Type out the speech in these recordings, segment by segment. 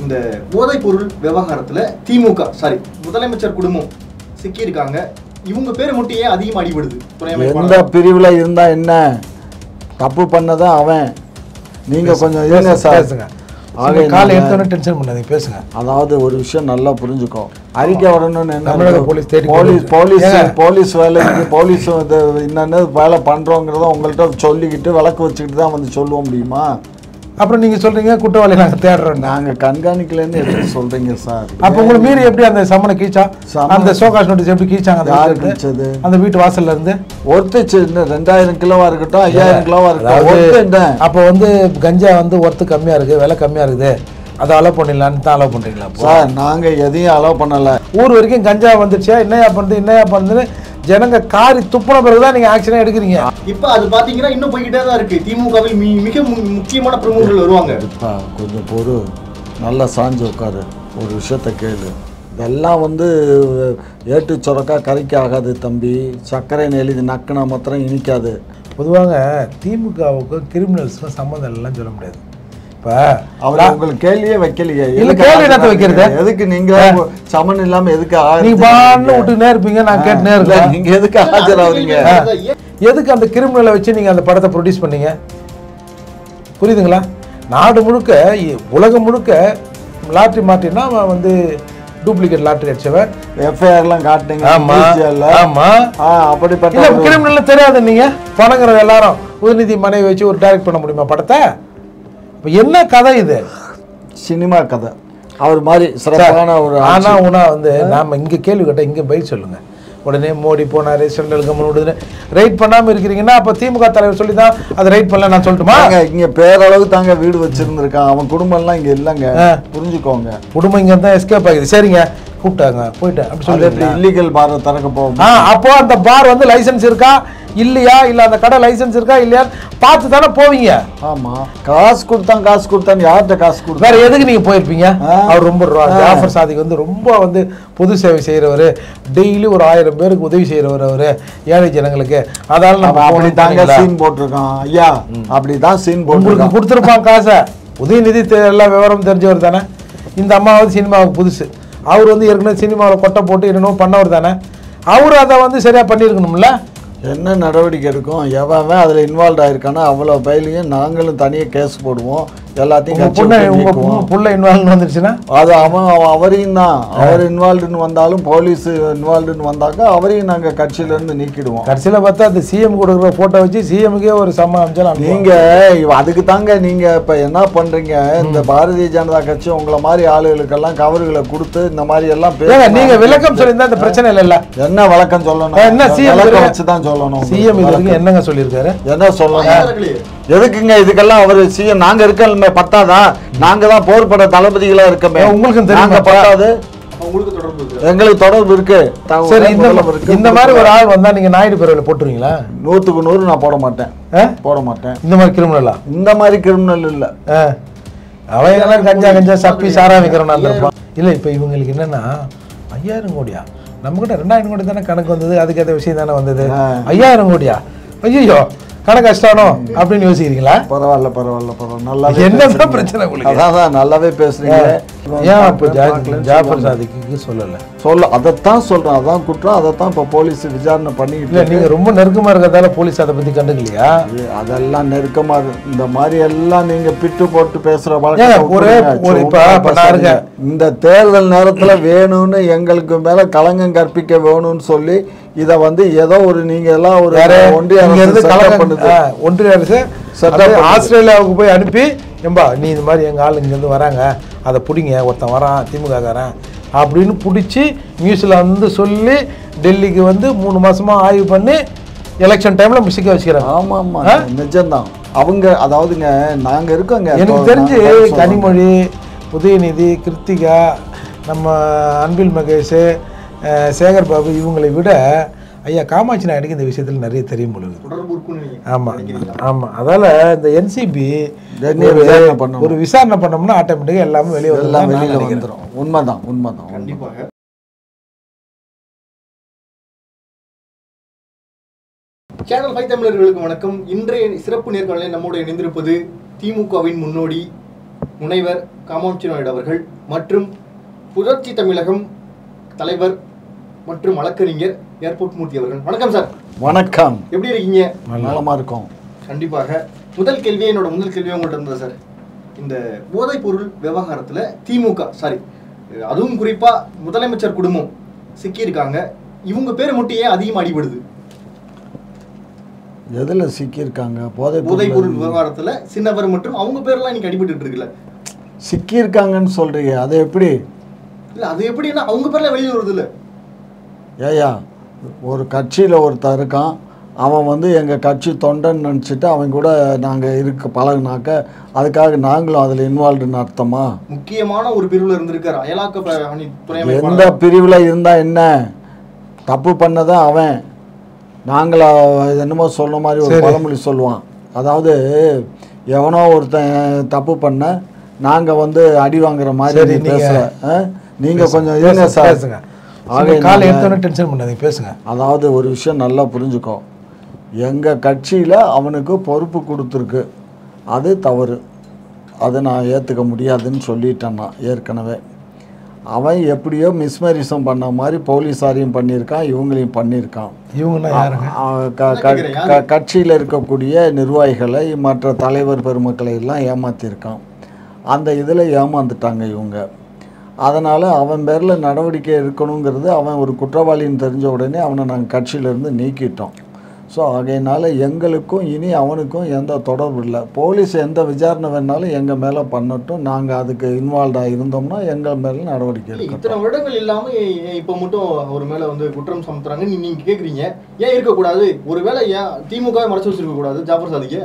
இந்த போதைப் பொருள் விவகாரத்துல திமுக சாரி முதலமைச்சர் குடும்பம் சிக்கியிருக்காங்க இவங்க பேர் மட்டும் ஏன் அதிகமா அடிபடுது துணை எந்த அமைப்பாளர். பிரிவுல இருந்தா என்ன தப்பு பண்ணதான் அவன் நீங்க கொஞ்சம் இருங்க சார் பேசுங்க ஆக காலை நம்ம- எடுத்தோன்னே டென்ஷன் பண்ணாதீங்க பேசுங்க அதாவது ஒரு விஷயம் நல்லா புரிஞ்சுக்கோ அறிக்கை வரணும்னு என்ன தமிழக இருக்கு? போலீஸ் தேடி போலீஸ் கொண்டு போலீஸ் ஏங்க? போலீஸ் வேலைக்கு போலீஸ் இது என்னென்ன வேலை பண்றோங்கிறத உங்கள்கிட்ட சொல்லிக்கிட்டு விளக்கு வச்சுக்கிட்டு தான் வந்து சொல்லுவ முடியுமா அப்புறம் நீங்க சொல்றீங்க குற்றவாளி நாங்க தேடுறோம் நாங்க கண்காணிக்கலன்னு எப்படி சொல்றீங்க சார் அப்ப உங்களை மீறி எப்படி அந்த சம்மனை கீச்சா சம்மன். அந்த சோகாஷ் நோட்டீஸ் எப்படி கீச்சாங்க அந்த யாரு வீட்டுல இருந்து? கீச்சது? அந்த வீட்டு வாசல்ல இருந்து ஒருத்தச்சு இந்த ரெண்டாயிரம் கிலோவா இருக்கட்டும் ஐயாயிரம் கிலோவா இருக்கட்டும் அதாவது ஒருத்தன் என்ன? அப்ப வந்து கஞ்சா வந்து ஒர்த்து கம்மியா இருக்கு விலை கம்மியா இருக்குது அதை அலோவ் பண்ணிடலான்னு தான் அலோவ் பண்றீங்களா அப்போ? சார் நாங்க எதையும் அலோவ் பண்ணல ஊர் வரைக்கும் கஞ்சா வந்துருச்சா என்னையா பண்ணுது என்னையா பண்ணுதுன்னு ஜனங்க காரி துப்புன பிறகுதான் நீங்க ஆக்ஷனே எடுக்கிறீங்க இப்ப அது பாத்தீங்கன்னா இன்னும் போய்கிட்டே தான் இருக்கு திமுகவில் மி- மிக மு- முக்கியமான பிரமுகர்கள் வருவாங்க அப்பா, கொஞ்சம் பொறு நல்லா சாஞ்சு உட்காரு ஒரு விஷயத்த கேளு இதெல்லாம் வந்து ஏட்டு சுரக்கா கறிக்கு ஆகாது தம்பி சர்க்கரைன்னு எழுதி நக்குனா மாத்திரம் இனிக்காது பொதுவாக திமுகவுக்கும் கிரிமினல்ஸ்க்கும் சம்மந்தம் இல்லைன்னு சொல்ல முடியாது இப்போ அவர் உங்களுக்கு கேள்வியே வைக்கலையே இல்ல, எதுக்கு கேள்வி என்னத்த வைக்கிறது? எதுக்கு நீங்க சமன் இல்லாம எதுக்கு நீங்க ஆஜர் பான்னு ஆகுறீங்க? விட்டுனே இருப்பீங்க நான் கேட்டுனே இல்ல, இருக்கேன் நீங்க எதுக்கு ஆஜராகிறீங்க எதுக்கு அந்த கிரிமினலை வச்சு நீங்க அந்த படத்தை ப்ரொடியூஸ் பண்ணீங்க புரியுதுங்களா நாடு முழுக்க இ- உலகம் முழுக்க லாட்ரி மாட்டினா அவன் வந்து டூப்ளிகேட் லாட்ரி அடிச்சவன் எஃப்ஐஆர்லாம் காட்டுங்க ஆமா மீடியால. ஆமா ஆ, அப்படிப்பட்ட இல்ல ஒரு- கிரிமினல் தெரியாது நீங்க பணங்கிற எல்லாரும் உதயநிதி மனைவி வச்சு ஒரு டைரக்ட் பண்ண முடியுமா படத்தை இப்ப என்ன கதை இது சினிமா கதை அவர் மாதிரி சிறப்பான ஒரு ஆனா உனா வந்து நாம இங்க கேள்வி கேட்டா இங்க பதில் சொல்லுங்க உடனே மோடி போனாரு சென்ட்ரல் கவர்மெண்ட் விடுதுன்னு ரைட் பண்ணாம இருக்கிறீங்கன்னா அப்ப திமுக தலைவர் சொல்லி தான் அதை ரைட் பண்ணல நான் சொல்லட்டுமா தாங்க இங்க பேரளவு தாங்க வீடு வச்சிருந்திருக்கான் அவன் குடும்பம் எல்லாம் இங்க இல்லங்க ஆ. புரிஞ்சுக்கோங்க குடும்பம் இங்க தான் எஸ்கேப் ஆகுது சரிங்க கூப்பிட்டாங்க போயிட்டேன் அப்படி அது எப்படி சொல்லி இல்லீகல் பார திறக்க போகும் ஆ அப்போ அந்த பார் வந்து லைசென்ஸ் இருக்கா இல்லையா இல்ல அந்த கடை லைசென்ஸ் இருக்கா இல்லையா பார்த்து தானே போவீங்க ஆமா காசு கொடுத்தான் காசு கொடுத்தான் யார்கிட்ட காசு கொடுத்தா வேற எதுக்கு நீங்க போயிருப்பீங்க ஆ. அவர் ரொம்ப ரா- ஆ. ஜாஃபர் சாதிக் வந்து ரொம்ப வந்து பொது சேவை செய்யறவர் டெய்லி ஒரு ஆயிரம் பேருக்கு உதவி செய்யறவர் அவரு ஏழை ஜனங்களுக்கு அதால நம்ம அவன் அப்படி போகணும் தாங்க தெரியுங்களா? சீன் போட்டிருக்கான் ஐயா அப்படிதான் சீன் உங்களுக்கு போட்டிருக்கான் கொடுத்துருப்பான் காசை உதயநிதி தெ- எல்லா விவரம் தெரிஞ்சவர் தானே இந்த அம்மாவது சினிமாவுக்கு புதுசு அவர் வந்து ஏற்கனவே சினிமாவில் கொட்டை போட்டு என்னென்னமோ பண்ணவர் தானே அவர் அதை வந்து சரியா பண்ணியிருக்கணும்ல என்ன நடவடிக்கை எடுக்கும் எவன் அதுல இன்வால்வ் ஆயிருக்கானோ அவ்வளவு பயிலையும் நாங்களும் தனியா கேஸ் போடுவோம் எல்லாத்தையும் உங்க கட்சி பொண்ணு விட்டு உங்க நீக்குவோம். பொண்ணு- புள்ள இன்வால்வ் வந்துருச்சுன்னா அது அவன் அவன் அவரையும் தான் அவர் இன்வால்வ்டுன்னு வந்தாலும் போலீஸ் இன்வால்வ்டுன்னு வந்தாக்கா அவரையும் நாங்க கட்சியில இருந்து நீக்கிடுவோம் கடைசியில் பார்த்தா அந்த சிஎம் கொடுக்குற ஃபோட்டோ வச்சு சிஎம்க்கே ஒரு சம்ம அமைச்சாலும் நீங்க இவ- அதுக்கு தாங்க நீங்க இப்ப என்ன பண்றீங்க இந்த பாரதிய ஜனதா கட்சி உங்களை மாதிரி ஆளுகளுக்கெல்லாம் கவர்களை கொடுத்து இந்த மாதிரி எல்லாம் ஏங்க பேசி- நீங்க விளக்கம் சொல்லியிருந்தா இந்த பிரச்சனை இல்லைல்ல என்ன விளக்கம் சொல்லணும் ஆ, என்ன CM விளக்கம் இருக்கு? வச்சு தான் சொல்லணும் சிஎம் இது வரைக்கும் என்னங்க சொல்லியிருக்காரு என்ன சொல்லணும் ஆதாரங்களே. எதுக்குங்க இதுக்கெல்லாம் அவர் சிஎம் நாங்க இருக்கோமே பத்தாதா நாங்க தான் போர்பட தளபதிகளா இருக்கமே ஏன் உங்களுக்கும் தெரியுமா? நாங்க பத்தாது உங்களுக்கு தொடர்பு இருக்கு எங்களுக்கு தொடர்பு இருக்கு தகவல் சரி இந்த முதல்ல இருக்கு. இந்த மாதிரி ஒரு ஆள் வந்தா நீங்க நாயுடு பேரவையில் போட்டுருவீங்களா நூத்துக்கு நூறு நான் போட மாட்டேன் ஆ? போட மாட்டேன் இந்த மாதிரி கிரிமினலா இந்த மாதிரி கிரிமினல் இல்ல அவன் எல்லாம் கஞ்சா கஞ்சா சப்பி சாரா வைக்கிறவனா இருப்பான் இல்ல இப்ப இவங்களுக்கு என்னன்னா ஐயாயிரம் கோடியா நம்ம கிட்ட ரெண்டாயிரம் கோடி தானே கணக்கு வந்தது அதுக்கேற்ற விஷயம் தானே வந்தது ஆ. ஐயாயிரம் கோடியா ஐயோ கணக்கு கஷ்டானோ அப்படின்னு யோசிக்கிறீங்களா பரவாயில்ல பரவாயில்ல பரவாயில்ல நல்லாவே என்னதான் பேசுறீங்க. பிரச்சனை உங்களுக்கு அதான் அதான் நல்லாவே பேசுறீங்க ஏன் அப்போ ஜா- பார்க்கலன்னு ஜாஃபர் சொல்லுவாங்க. சாதிக்கு சொல்லல சொல்ல அதைத்தான் சொல்றேன் அதான் குற்றம் அதைத்தான் இப்ப போலீஸ் விசாரணை பண்ணிட்டு இல்ல நீங்க ரொம்ப நெருக்கமா இருக்கிறதால போலீஸ் அதை பத்தி கண்டுக்கலையா இருக்கு. அதெல்லாம் நெருக்கமா இருக்கு. இந்த மாதிரி எல்லாம் நீங்க பிட்டு போட்டு பேசுற ஏங்க, வழக்கத்தை ஒரே- விட்டுருங்க. ஒரு இப்ப- சும்மா இப்ப நான் பேசாதீங்க. இருக்கேன். இந்த தேர்தல் நேரத்துல வேணும்னு எங்களுக்கு மேல களங்கம் கற்பிக்க வேணும்னு சொல்லி இத வந்து ஏதோ ஒரு நீங்க எல்லாம் ஒரு யாரு? ஒன்றிய இங்க அரசு இருந்து setup கலகம் பண்ணுது ஆ, ஒன்றிய அரசு Setup அப்படியே பண்ணுது. ஆஸ்திரேலியாவுக்கு போய் அனுப்பி ஏம்பா நீ இந்த மாதிரி எங்க ஆள் இங்கேருந்து வராங்க அதை பிடிங்க ஒருத்தன் வரான் திமுக காரன் அப்படின்னு பிடிச்சி நியூஸில் வந்து சொல்லி டெல்லிக்கு வந்து மூணு மாசமா ஆய்வு பண்ணி எலெக்ஷன் டைம்ல மிஸ்ஸிக்க வச்சுக்கிறாங்க ஆமா ஆமா ஆ? நிஜம்தான் அவங்க அதாவதுங்க நாங்க இருக்கோங்க எனக்கு தெரிஞ்சு நான் சொல்றேன். கனிமொழி உதயநிதி கிருத்திகா நம்ம அன்பில் மகேஷ் அஹ், சேகர் பாபு இவங்களை விட ஐயா காமாட்சி நாயுடுக்கு இந்த விஷயத்தில் நிறைய தெரியும் பொழுது தொடர்பு இருக்குன்னு நீங்க ஆமாம் நினைக்கிறீங்களா? ஆமாம் அதால் இந்த என்சிபி என்ன விசாரணை பண்ணணும். ஒரு விசாரணை பண்ணோம்னா ஆட்டோமேட்டிக்காக எல்லாமே வெளியே எல்லாம் வரலாம் வெளியில வந்துரும் உண்மைதான் உண்மைதான் உண்மைதான். கண்டிப்பாக சேனல் ஃபைவ் தமிழர்களுக்கு வணக்கம் இன்றைய சிறப்பு நேர்காணலில் நம்மோடு இணைந்திருப்பது திமுகவின் முன்னோடி முனைவர் காமாட்சி நாயுடு அவர்கள் மற்றும் புரட்சி தமிழகம் தலைவர் மற்றும் வழக்கறிஞர் ஏர்போர்ட் மூர்த்தி அவர்கள் வணக்கம் சார் வணக்கம் எப்படி இருக்கீங்க நலமா இருக்கோம் கண்டிப்பாக முதல் கேள்வியே என்னோட முதல் கேள்வியே உங்கள்கிட்ட இருந்தது சார் இந்த போதைப் பொருள் விவகாரத்துல திமுக சாரி அதுவும் குறிப்பா முதலமைச்சர் குடும்பம் சிக்கியிருக்காங்க இவங்க பேர் மட்டும் ஏன் அதிகமாக அடிபடுது எதுல சிக்கியிருக்காங்க போதை போதைப் பொருள் பொருள் விவகாரத்துல சின்னவர் மற்றும் அவங்க பேர்லாம் இன்னைக்கு அடிபட்டு இருக்குல்ல சிக்கியிருக்காங்கன்னு சொல்றீங்க அது எப்படி இல்ல அது எப்படின்னா அவங்க பேர்ல வெளியே வருது இல்ல ஏயா ஒரு கட்சியில் ஒருத்தன் இருக்கான் அவன் வந்து எங்கள் கட்சி தொண்டன் நினச்சிட்டு அவன் கூட நாங்கள் இருக்க பழகுனாக்க அதுக்காக நாங்களும் அதில் இன்வால்வ்டுன்னு அர்த்தமா முக்கியமான ஒரு பிரிவுல இருந்திருக்காரு அயலாக்க ப- அணி துணை எந்த அமைப்பாளர் பிரிவில் இருந்தால் என்ன தப்பு பண்ணதான் அவன் நாங்களா இது என்னமோ சொன்ன மாதிரி ஒரு சரி. பழமொழி சொல்லுவான் அதாவது எவனோ ஒருத்தன் தப்பு பண்ண நாங்கள் வந்து அடி வாங்குற மாதிரி சரி, நீ நீங்க- பேசுற நீங்கள் கொஞ்சம் பேசுங்க, இருங்க சார் பேசுங்க ஆகை காலை நாங்க- எடுத்தோன்னே டென்ஷன் பண்ணாதீங்க பேசுங்க அதாவது ஒரு விஷயம் நல்லா புரிஞ்சுக்கோ எங்கள் கட்சியில் அவனுக்கு பொறுப்பு கொடுத்துருக்கு அது தவறு அதை நான் ஏற்றுக்க முடியாதுன்னு சொல்லிட்டேன் நான் ஏற்கனவே அவன் எப்படியோ மிஸ்மரிசம் பண்ண மாதிரி போலீஸாரையும் பண்ணியிருக்கான் இவங்களையும் பண்ணியிருக்கான் இவங்கன்னா யாருங்க கட்சியில் இருக்கக்கூடிய நிர்வாகிகளை மற்ற தலைவர் பெருமக்களை எல்லாம் ஏமாத்தியிருக்கான் அந்த இதில் ஏமாந்துட்டாங்க இவங்க அதனால் அவன் பேரில் நடவடிக்கை எடுக்கணுங்கிறது அவன் ஒரு குற்றவாளின்னு தெரிஞ்ச உடனே அவனை நாங்கள் கட்சியிலேருந்து நீக்கிட்டோம் ஸோ ஆகையினால எங்களுக்கும் இனி அவனுக்கும் எந்த தொடர்பு இல்லை போலீஸ் எந்த விசாரணை வேணாலும் எங்கள் மேலே பண்ணட்டும் நாங்கள் அதுக்கு இன்வால்வ்டாக இருந்தோம்னா எங்கள் மேலே நடவடிக்கை இல்ல, எடுக்கட்டும் இத்தனை வருடங்கள் இல்லாம ஏ- ஏன் இப்ப மட்டும் அவர் மேல வந்து குற்றம் சுமத்துறாங்க நீ- நீங்க கேக்குறீங்க ஏன் இருக்கக்கூடாது ஒருவேளை ஏன் திமுக மறைச்சு வச்சிருக்க கூடாது ஜாஃபர் சாதிக்க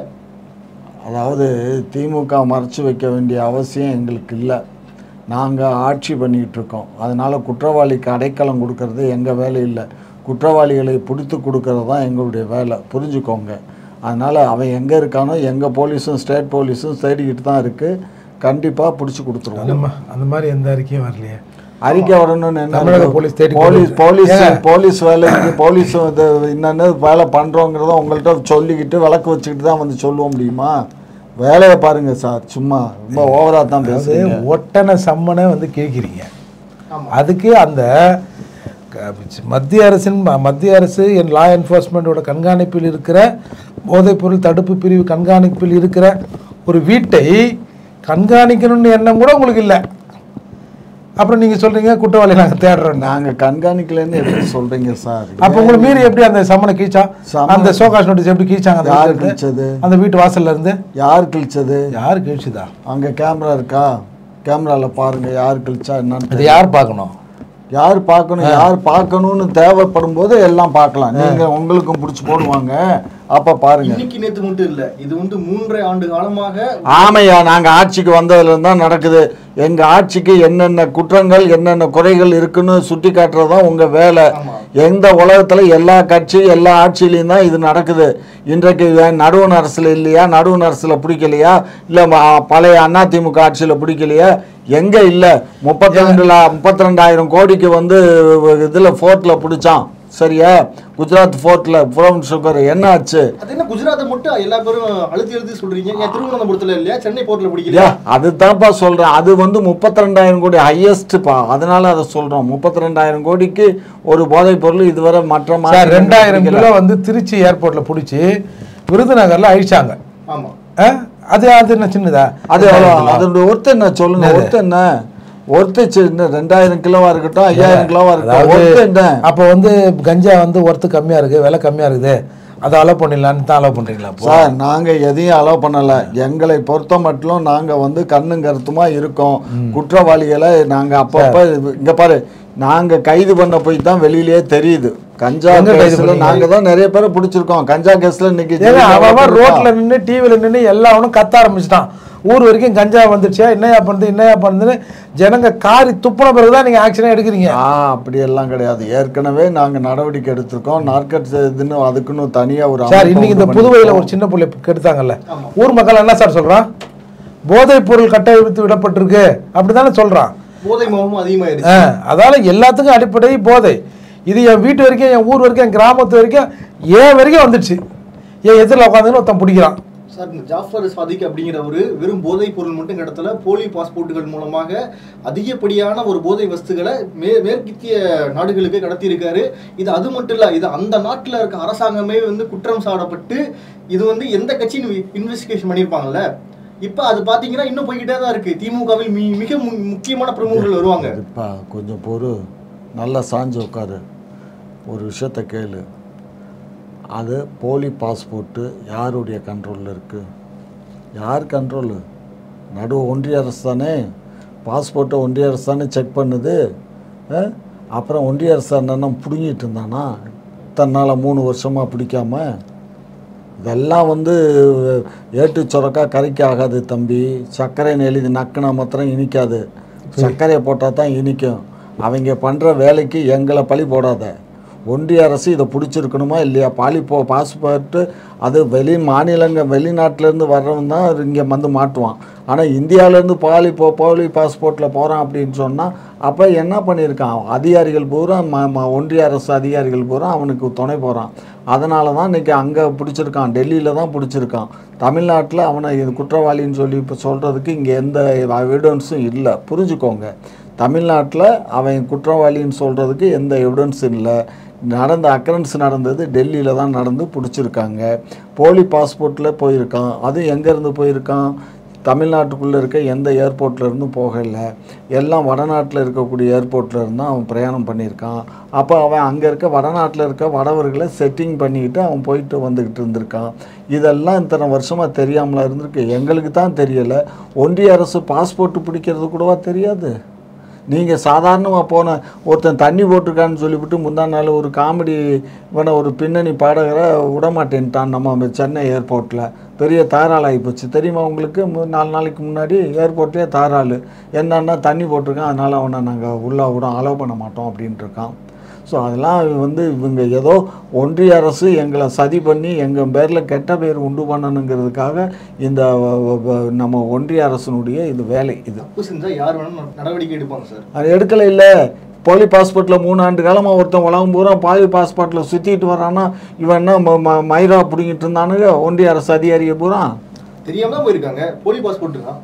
அதாவது திமுக மறைச்சு வைக்க வேண்டிய அவசியம் எங்களுக்கு இல்லை நாங்கள் ஆட்சி பண்ணிக்கிட்டு இருக்கோம் அதனால் குற்றவாளிக்கு அடைக்கலம் கொடுக்கறது எங்கள் வேலை இல்லை குற்றவாளிகளை பிடித்து கொடுக்கறது தான் எங்களுடைய வேலை புரிஞ்சுக்கோங்க அதனால் அவன் எங்கே இருக்கானோ எங்கள் போலீஸும் ஸ்டேட் போலீஸும் தேடிக்கிட்டு தான் இருக்குது கண்டிப்பாக பிடிச்சி கொடுத்துருவோம் அந்த மா- அந்த மாதிரி எந்த அறிக்கையும் வரலையே அறிக்கை வரணும்னு என்ன தமிழக போலீஸ் தேடி போலீஸ் கொடுக்குது. போலீஸ் ஏங்க? போலீஸ் வேலைக்கு போலீஸ் இது என்னென்ன வேலை பண்ணுறோங்கிறத உங்கள்கிட்ட சொல்லிக்கிட்டு விளக்கு வச்சுக்கிட்டு தான் வந்து சொல்லுவ முடியுமா வேலையை பாருங்க சார் சும்மா ரொம்ப ஓவரா தான் அதாவது பேசுறீங்க ஒட்டனை சம்மனை வந்து கிழிக்கிறீங்க ஆமா அதுக்கு அந்த க- மத்திய அரசின் ம- மத்திய அரசு என் லா என்ஃபோர்ஸ்மெண்ட்டோட கண்காணிப்பில் இருக்கிற போதைப்பொருள் தடுப்பு பிரிவு கண்காணிப்பில் இருக்கிற ஒரு வீட்டை கண்காணிக்கணும்னு எண்ணம் கூட உங்களுக்கு இல்லை அப்புறம் நீங்கள் சொல்கிறீங்க குற்றவாளி நாங்கள் தேடுறோம் நாங்க கண்காணிக்கலன்னு எப்படி சொல்றீங்க சார் அப்போ உங்களை மீறி எப்படி அந்த சம்மனை கீச்சா சம்மன் அந்த சோகாஷ் நோட்டீஸ் எப்படி கீச்சாங்க அந்த யார் வீட்டுல இருந்து? கிழிச்சது அந்த வீட்டு வாசல்ல இருந்து யார் கிழிச்சது யார் கீழ்ச்சுதா அங்க கேமரா இருக்கா கேமரால பாருங்க யார் கிழிச்சா என்னன்னு அது யார் பார்க்கணும் யார் பார்க்கணும் யார் பார்க்கணும்னு தேவைப்படும் போது எல்லாம் பார்க்கலாம் நீங்க உங்களுக்கும் பிடிச்சி போடுவாங்க அப்ப பாருங்க இன்னைக்கு நேத்து மட்டும் இல்ல இது வந்து மூன்றரை ஆண்டு காலமாக ஆமையா நாங்க ஆட்சிக்கு வந்ததுல இருந்தா நடக்குது எங்க ஆட்சிக்கு என்னென்ன குற்றங்கள் என்னென்ன குறைகள் இருக்குன்னு சுட்டி காட்டுறது தான் உங்க வேலை ஆமா. எந்த உலகத்துல எல்லா கட்சி எல்லா ஆட்சியிலையும் தான் இது நடக்குது இன்றைக்கு ஏன் நடுவண் அரசுல இல்லையா நடுவண் அரசுல பிடிக்கலையா இல்ல ம- பழைய அதிமுக ஆட்சியில பிடிக்கலையா எங்க இல்ல முப்பத்தி ரெண்டுல முப்பத்தி ரெண்டாயிரம் கோடிக்கு வந்து இதுல ஃபோர்ட்ல பிடிச்சான் சரியா குஜராத் ஃபோர்ட்ல புரம் சுகர் என்ன ஆச்சு அது என்ன குஜராத்தை மட்டும் எல்லா பேரும் அழுத்தி அழுத்தி சொல்றீங்க ஏன் திருவனந்தபுரத்துல இல்லையா சென்னை போர்ட்ல யா பிடிக்கலையா அதுதான்ப்பா சொல்றேன் அது வந்து முப்பத்தி ரெண்டாயிரம் கோடி ஹையஸ்ட்ப்பா அதனால அதை சொல்றோம் முப்பத்தி ரெண்டாயிரம் கோடிக்கு ஒரு போதைப் பொருள் இதுவரை மற்ற சார் மாநிலங்கள்ல ரெண்டாயிரம் பிடிக்கல. கிலோ வந்து திருச்சி ஏர்போர்ட்ல பிடிச்சி விருதுநகர்ல அழிச்சாங்க ஆமா ஆ? அது அது என்ன சின்னதா அது எவ்வளோ அதோட ஒருத்தர் என்ன சொல்லுங்க ஒருத்தர் என்ன ஒருத்தர் சின்ன ரெண்டாயிரம் கிலோவா இருக்கட்டும் ஐயாயிரம் கிலோவா இருக்கட்டும் அதாவது ஒருத்தர் என்ன அப்போ வந்து கஞ்சா வந்து ஒர்த்து கம்மியா இருக்கு விலை கம்மியா இருக்குது அதை அலோவ் பண்ணிடலான்னு தான் அலோவ் பண்றீங்களா அப்போ சார் நாங்க எதையும் அலோவ் பண்ணல எங்களை பொறுத்த மட்டும் நாங்க வந்து கண்ணும் கருத்துமா இருக்கோம் குற்றவாளிகளை நாங்க அப்பப்ப இங்க பாரு நாங்க கைது பண்ண போய் தான் வெளியிலேயே தெரியுது கஞ்சா எங்க கைது கேஸ்ல பண்ணீங்க? நாங்க தான் நிறைய பேரை பிடிச்சிருக்கோம் கஞ்சா கேஸ்ல இன்னைக்கு ஏங்க ஜெயில்ல அவன் ஒருத்தர் ரோட்ல இருக்கான். நின்று டிவில நின்று எல்லாவனும் கத்த ஆரம்பிச்சிட்டான் ஊர் வரைக்கும் கஞ்சா வந்துருச்சா என்னையா பண்ணுது என்னையா பண்ணுதுன்னு ஜனங்க காரி துப்புன பிறகுதான் நீங்க ஆக்ஷனே எடுக்கிறீங்க ஆ அப்படியெல்லாம் கிடையாது ஏற்கனவே நாங்க நடவடிக்கை எடுத்திருக்கோம் நார்கட்ஸ் இதுன்னு அதுக்குன்னு தனியா ஒரு சார் அமைப்பை இன்னைக்கு இந்த உண்டு புதுவையில பண்ணிருக்கோம். ஒரு சின்ன பிள்ளை கெடுத்தாங்கல்ல ஆமா. ஊர் மக்கள் என்ன சார் சொல்றான் போதைப் பொருள் கட்டமைத்து விடப்பட்டிருக்கு அப்படிதானே சொல்றான் போதை மோகமும் அதிகமாயிருச்சு ஆ, அதால எல்லாத்துக்கும் அடிப்படை போதை இது என் வீட்டு வரைக்கும் என் ஊர் வரைக்கும் என் கிராமத்து வரைக்கும் ஏன் வரைக்கும் வந்துடுச்சு என் எதிரில் உட்காந்துன்னு ஒருத்தன் பிடிக்கிறான் சார் இந்த ஜாஃபர் சாதிக் அப்படிங்கிறவரு வெறும் போதைப் பொருள் மட்டும் கடத்தல போலி பாஸ்போர்ட்டுகள் மூலமாக அதிகப்படியான ஒரு போதை வஸ்துகளை மே மேற்கத்திய நாடுகளுக்கு கடத்தியிருக்காரு இது அது மட்டும் இல்ல இது அந்த நாட்டில் இருக்க அரசாங்கமே வந்து குற்றம் சாடப்பட்டு இது வந்து எந்த கட்சின்னு இன்வெஸ்டிகேஷன் பண்ணியிருப்பாங்கல்ல இப்போ அது பார்த்தீங்கன்னா இன்னும் போய்கிட்டே தான் இருக்கு திமுகவில் மி- மிக மு- முக்கியமான பிரமுகர்கள் வருவாங்க இப்போ கொஞ்சம் பொறு நல்லா சாஞ்சு உட்காரு ஒரு விஷயத்த கேளு அது போலி பாஸ்போர்ட்டு யாருடைய கண்ட்ரோலில் இருக்குது யார் கண்ட்ரோலு நடு ஒன்றிய அரசு தானே பாஸ்போர்ட்டை ஒன்றிய அரசு தானே செக் பண்ணுது ஆ? அப்புறம் ஒன்றிய அரசு அண்ணன் பிடுங்கிட்டு இருந்தானா தன்னால் மூணு வருஷமாக பிடிக்காம இதெல்லாம் வந்து ஏட்டு சுரக்கா கறிக்கு ஆகாது தம்பி சர்க்கரைன்னு எழுதி நக்குனா மாத்திரம் இனிக்காது சர்க்கரையை போட்டால் தான் இனிக்கும் அவங்க பண்ணுற வேலைக்கு எங்களை பழி போடாத ஒன்றிய அரசு இதை பிடிச்சிருக்கணுமா இல்லையா பாலி போ பாஸ்போர்ட்டு அது வெளி மாநிலங்க வெளிநாட்டிலேருந்து வர்றவன் தான் இங்கே வந்து மாட்டுவான் ஆனால் இந்தியாவிலேருந்து பாலி போ போலி பாஸ்போர்ட்டில் போகிறான் அப்படின்னு சொன்னால் அப்போ என்ன பண்ணியிருக்கான் அதிகாரிகள் பூரா ம ம ஒன்றிய அரசு அதிகாரிகள் பூரா அவனுக்கு துணை போகிறான் அதனால தான் இன்றைக்கி அங்கே பிடிச்சிருக்கான் டெல்லியில் தான் பிடிச்சிருக்கான் தமிழ்நாட்டில் அவனை இது குற்றவாளின்னு சொல்லி இப்போ சொல்கிறதுக்கு இங்கே எந்த எவிடன்ஸும் இல்லை புரிஞ்சுக்கோங்க தமிழ்நாட்டில் அவன் குற்றவாளின்னு சொல்கிறதுக்கு எந்த எவிடன்ஸும் இல்லை நடந்த அக்கரன்ஸ் நடந்தது டெல்லியில் தான் நடந்து பிடிச்சிருக்காங்க போலி பாஸ்போர்ட்டில் போயிருக்கான் அது எங்கேருந்து போயிருக்கான் தமிழ்நாட்டுக்குள்ளே இருக்க எந்த ஏர்போர்ட்ல இருந்தும் போகலை எல்லாம் வடநாட்டில் இருக்கக்கூடிய ஏர்போர்ட்ல இருந்து அவன் பிரயாணம் பண்ணியிருக்கான் அப்போ அவன் அங்கே இருக்க வடநாட்டில் இருக்க வடவர்களை செட்டிங் பண்ணிக்கிட்டு அவன் போயிட்டு வந்துக்கிட்டு இருந்திருக்கான் இதெல்லாம் இத்தனை வருஷமாக தெரியாமலா இருந்திருக்கு எங்களுக்கு தான் தெரியலை ஒன்றிய அரசு பாஸ்போர்ட் பிடிக்கிறது கூடவா தெரியாது நீங்கள் சாதாரணமாக போன ஒருத்தன் தண்ணி போட்டிருக்கான்னு சொல்லிவிட்டு முந்தா நாள் ஒரு காமெடி இவனை ஒரு பின்னணி பாடகரை விடமாட்டேன்ட்டான் நம்ம சென்னை ஏர்போர்ட்டில் பெரிய தாராள் ஆகிப்போச்சு தெரியுமா உங்களுக்கு மு- நாலு நாளைக்கு முன்னாடி ஏர்போர்ட்லேயே தாராள் என்னன்னா தண்ணி போட்டிருக்கான் அதனால் அவனை நாங்கள் உள்ளே விட அலோவ் பண்ண மாட்டோம் அப்படின்ட்டு இருக்கான் ஸோ அதெல்லாம் வந்து இவங்க ஏதோ ஒன்றிய அரசு எங்களை சதி பண்ணி எங்கள் பேரில் கெட்ட பேர் உண்டு பண்ணணுங்கிறதுக்காக இந்த வ- வ- வ- நம்ம ஒன்றிய அரசினுடைய இது வேலை இது தப்பு செஞ்சா யார் வேணாலும் நடவடிக்கை எடுப்பாங்க சார் அது எடுக்கலை இல்லை போலி பாஸ்போர்ட்டில் மூணு ஆண்டு காலமாக ஒருத்தன் உலகம் பூரா பாலி பாஸ்போர்ட்டில் சுற்றிட்டு வரானா இவன் என்ன ம- ம- மயிரா பிடிங்கிட்டு இருந்தானுங்க ஒன்றிய அரசு அதிகாரியை பூரா தெரியாம தான் போயிருக்காங்க போலி பாஸ்போர்ட் தான்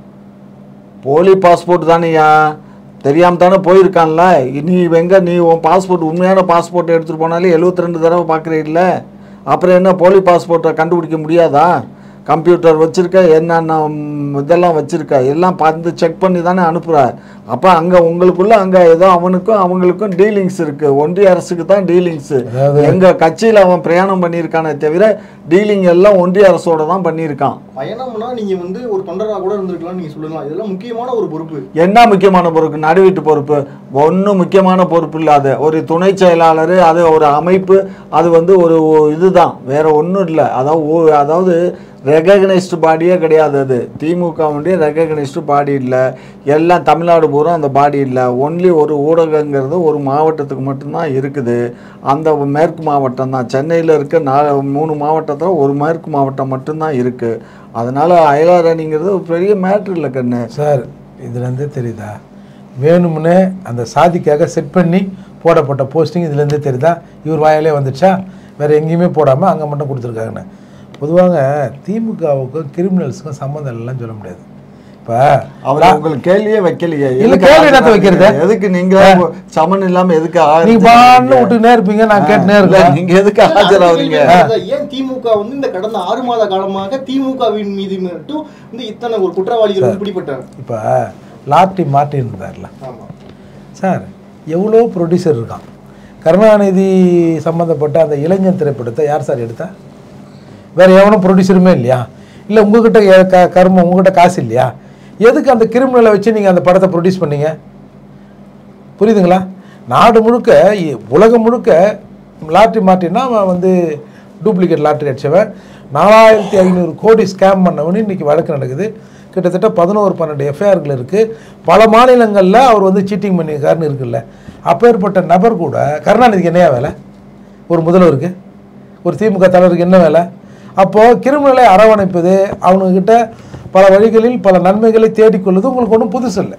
போலி பாஸ்போர்ட் தானேயா தெரியாம தானே போயிருக்கான்ல நீ எங்க நீ உன் பாஸ்போர்ட் உண்மையான பாஸ்போர்ட் எடுத்துகிட்டு போனாலே 72 ரெண்டு தடவை பார்க்குறீல்ல அப்புறம் என்ன போலி பாஸ்போர்ட்டை கண்டுபிடிக்க முடியாதா கம்ப்யூட்டர் வச்சுருக்க என்னென்ன ம், இதெல்லாம் வச்சுருக்க எல்லாம் பார்த்து செக் பண்ணி தானே அனுப்புகிற அப்போ அங்கே உங்களுக்குள்ள அங்கே ஏதோ அவனுக்கும் அவங்களுக்கும் டீலிங்ஸ் இருக்குது ஒன்றிய அரசுக்கு தான் டீலிங்ஸு அதாவது- எங்கள் கட்சியில் அவன் பிரயாணம் பண்ணியிருக்கானே தவிர டீலிங் எல்லாம் ஒன்றிய அரசோட தான் பண்ணியிருக்கான் பயணம்னா நீங்க வந்து ஒரு தொண்டரா கூட இருந்திருக்கலாம் நீங்க சொல்லலாம் இதெல்லாம் முக்கியமான ஒரு பொறுப்பு என்ன முக்கியமான பொறுப்பு நடுவீட்டு பொறுப்பு ஒன்றும் முக்கியமான பொறுப்பு இல்லாத ஒரு துணை செயலாளர் அது ஒரு அமைப்பு அது வந்து ஒரு ஒ- இதுதான் வேற ஒன்றும் இல்லை அதாவது ஓ- அதாவது ரெகக்னைஸ்டு பாடியே கிடையாது அது திமுகவுடைய ரெகக்னைஸ்டு பாடி இல்லை எல்லாம் தமிழ்நாடு பூரா அந்த பாடி இல்லை ஒன்லி ஒரு ஊடகங்கிறது ஒரு மாவட்டத்துக்கு மட்டும்தான் இருக்குது அந்த மேற்கு மாவட்டம் தான் சென்னையில் இருக்க நா மூணு மாவட்டத்தில் ஒரு மேற்கு மாவட்டம் மட்டும்தான் இருக்குது அதனால் அயலாரணிங்கிறது ஒரு பெரிய மேட்ரு இல்லை கண்ணு சார் இதுலேருந்தே தெரியுதா வேணும்னே அந்த சாதிக்காக செட் பண்ணி போடப்பட்ட போஸ்டிங் இதுலேருந்தே தெரியுதா இவர் வாயாலே வந்துச்சா வேறு எங்கேயுமே போடாமல் அங்கே மட்டும் கொடுத்துருக்காங்கன்னு பொதுவாக திமுகவுக்கும் கிரிமினல்ஸுக்கும் சம்மந்தம் இல்லைன்னு சொல்ல முடியாது இப்போ அவர் உங்களுக்கு கேள்வியே வைக்கலையே இல்ல, எதுக்கு கேள்வி என்னத்த ஆஜராகிறீங்க? வைக்கிறது? எதுக்கு நீங்க சமன் இல்லாம எதுக்கு நீங்க ஆஜராகிறீங்க? பான்னு விட்டுனே இருப்பீங்க நான் கேட்டுனே இல்ல, இருக்கேன் நீங்க எதுக்கு ஆஜராகிறீங்க அதான் ஏன் திமுக வந்து இந்த கடந்த ஆறு மாத காலமாக திமுகவின் மீது மட்டும் இந்த இத்தனை ஒரு குற்றவாளிகள் வந்து பிடிபட்டாங்க இப்போ லாட்டி மார்ட்டின் இருந்தார்ல ஆமா சார் எவ்வளோ ப்ரொடியூசர் இருக்கான் கருணாநிதி சம்மந்தப்பட்ட அந்த இளைஞன் திரைப்படத்தை யார் சார் எடுத்தா வேற எவனும் ப்ரொடியூசருமே இல்லையா இல்லை உங்ககிட்ட எ- க கருமம் உங்ககிட்ட காசு இல்லையா எதுக்கு அந்த கிரிமினலை வச்சு நீங்கள் அந்த படத்தை ப்ரொடியூஸ் பண்ணீங்க புரியுதுங்களா நாடு முழுக்க இ- உலகம் முழுக்க லாட்ரி மாட்டினா அவன் வந்து டூப்ளிகேட் லாட்ரி அடிச்சவன் நாலாயிரத்தி ஐநூறு கோடி ஸ்கேம் பண்ணவனு இன்னைக்கு வழக்கு நடக்குது கிட்டத்தட்ட பதினோரு பன்னெண்டு எஃப்ஐஆர்கள் இருக்குது பல மாநிலங்களில் அவர் வந்து சீட்டிங் பண்ணியிருக்காருன்னு இருக்குல்ல அப்பேற்பட்ட நபர் கூட கருணாநிதிக்கு என்னையா வேலை ஒரு முதல்வருக்கு ஒரு திமுக தலைவருக்கு என்ன வேலை அப்போது கிரிமினலை அரவணைப்பது அவனுக்கிட்ட பல வழிகளில் பல நன்மைகளை தேடிக்கொள்வது உங்களுக்கு ஒன்றும் புதுசு இல்லை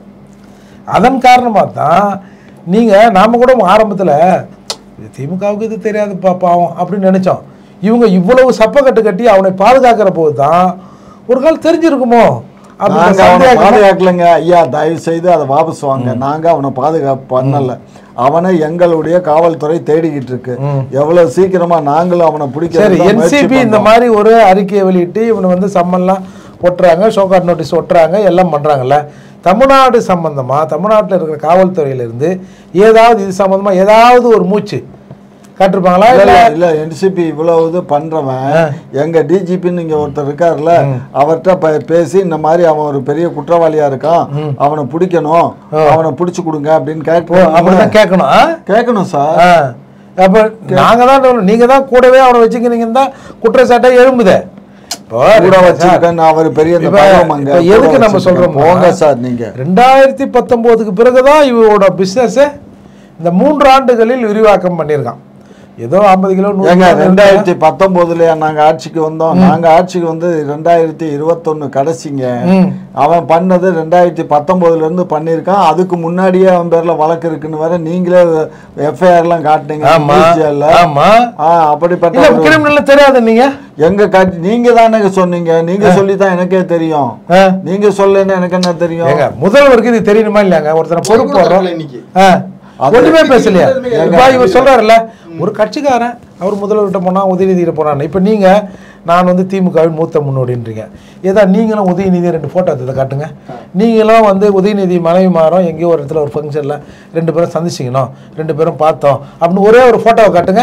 அதன் காரணமாக தான் நீங்கள் நாம் கூட ஆரம்பத்தில் இது திமுகவுக்கு இது தெரியாது பா பாவம் அப்படின்னு நினச்சோம் இவங்க இவ்வளவு சப்பக்கட்டு கட்டி அவனை பாதுகாக்கிற போது தான் ஒரு கால் தெரிஞ்சிருக்குமோ அப்படின்ற நாங்க அவனை சந்தேகம் பாதுகாக்கலைங்க ஐயா தயவு செய்து அதை வாபஸ் வாங்க நாங்க அவனை பாதுகாப்பு பண்ணல அவனை எங்களுடைய காவல்துறை தேடிக்கிட்டு இருக்கு எவ்வளவு சீக்கிரமா நாங்களும் அவனை சரி பிடிக்க என்சிபி இந்த மாதிரி ஒரு அறிக்கையை வெளியிட்டு இவனை வந்து சம்மன்லாம் ஒட்டுறாங்க ஷோகாட் நோட்டீஸ் ஒட்டுறாங்க எல்லாம் பண்ணுறாங்கல்ல தமிழ்நாடு சம்பந்தமா தமிழ்நாட்டில் இருக்கிற காவல்துறையிலிருந்து ஏதாவது இது சம்பந்தமா ஏதாவது ஒரு மூச்சு காட்டிருப்பாங்களா இல்ல இல்லை இல்ல என்சிபி இவ்வளவு இது பண்றவன் எங்க டிஜிபின்னு இங்க ஒருத்தர் இருக்காருல்ல அவர்கிட்ட ப- பேசி இந்த மாதிரி அவன் ஒரு பெரிய குற்றவாளியா இருக்கான் அவனை பிடிக்கணும் அவனை பிடிச்சு கொடுங்க அப்படின்னு ஓ கேட்கணும் அப்படிதான் கேட்கணும் ஆ? கேட்கணும் சார் ஆ. அப்ப நாங்க தான் சொல்லணும். நீங்க தான் கூடவே அவனை வச்சுக்கிறீங்கன்னு தான் குற்றச்சாட்டை எழும்புதே இப்போ கூட வச்சிருக்கேன் அவர் பெரிய இந்த இப்ப- பகவமங்க, இப்ப எதுக்கு கூட நம்ம வச்சிருக்கேன். சொல்றோம் போங்க சார் நீங்க ரெண்டாயிரத்தி பத்தொன்பதுக்கு பிறகுதான் இவரோட பிசினஸ் இந்த மூன்று ஆண்டுகளில் விரிவாக்கம் பண்ணியிருக்கான் ஏதோ ஐம்பது கிலோ நூறு ஏங்க கிலோ ரெண்டாயிரத்தி பத்தொன்பதுலயா நாங்க ஆட்சிக்கு வந்தோம் நாங்க ஆட்சிக்கு வந்து ரெண்டாயிரத்தி இருபத்தொன்னு கடைசிங்க ம். அவன் பண்ணது ரெண்டாயிரத்தி பத்தொன்பதுல இருந்து பண்ணியிருக்கான் அதுக்கு முன்னாடியே அவன் பேர்ல வழக்கு இருக்குன்னு வேற நீங்களே எஃப்ஐஆர் எல்லாம் காட்டுனீங்க ஆமா news channel ல. ஆமா ஆ, அப்படிப்பட்ட இல்ல ஒரு- கிரிமினல் தெரியாது நீங்க எங்க கட்சி நீங்க தானே சொன்னீங்க நீங்க சொல்லித்தான் எனக்கே தெரியும் ஆ. நீங்க சொல்லலைன்னா எனக்கு என்ன தெரியும் ஏங்க முதல்வருக்கு இது தெரியணுமா இல்லையாங்க ஒருத்தனை பொறுப்பு கூட வர்றோம் தரல இன்னைக்கு. ஆ. அது- ஒண்ணுமே பேசலையா எதுவுமே இப்ப இவர் சொல்றாருல்ல ஒரு கட்சிக்காரன் அவர் முதல்வர்கிட்ட போனா உதயநிதியிட்ட போனான்னு இப்ப நீங்க நான் வந்து திமுகவின் மூத்த முன்னோடின்றீங்க ஏதா நீங்களும் உதயநிதி ரெண்டு போட்டோ எடுத்து காட்டுங்க நீங்களும் வந்து உதயநிதி மனைவி மாறும் எங்கேயோ ஒரு இடத்துல ஒரு ஃபங்க்ஷன்ல ரெண்டு பேரும் சந்திச்சிக்கணும் ரெண்டு பேரும் பார்த்தோம் அப்படின்னு ஒரே ஒரு போட்டோவை காட்டுங்க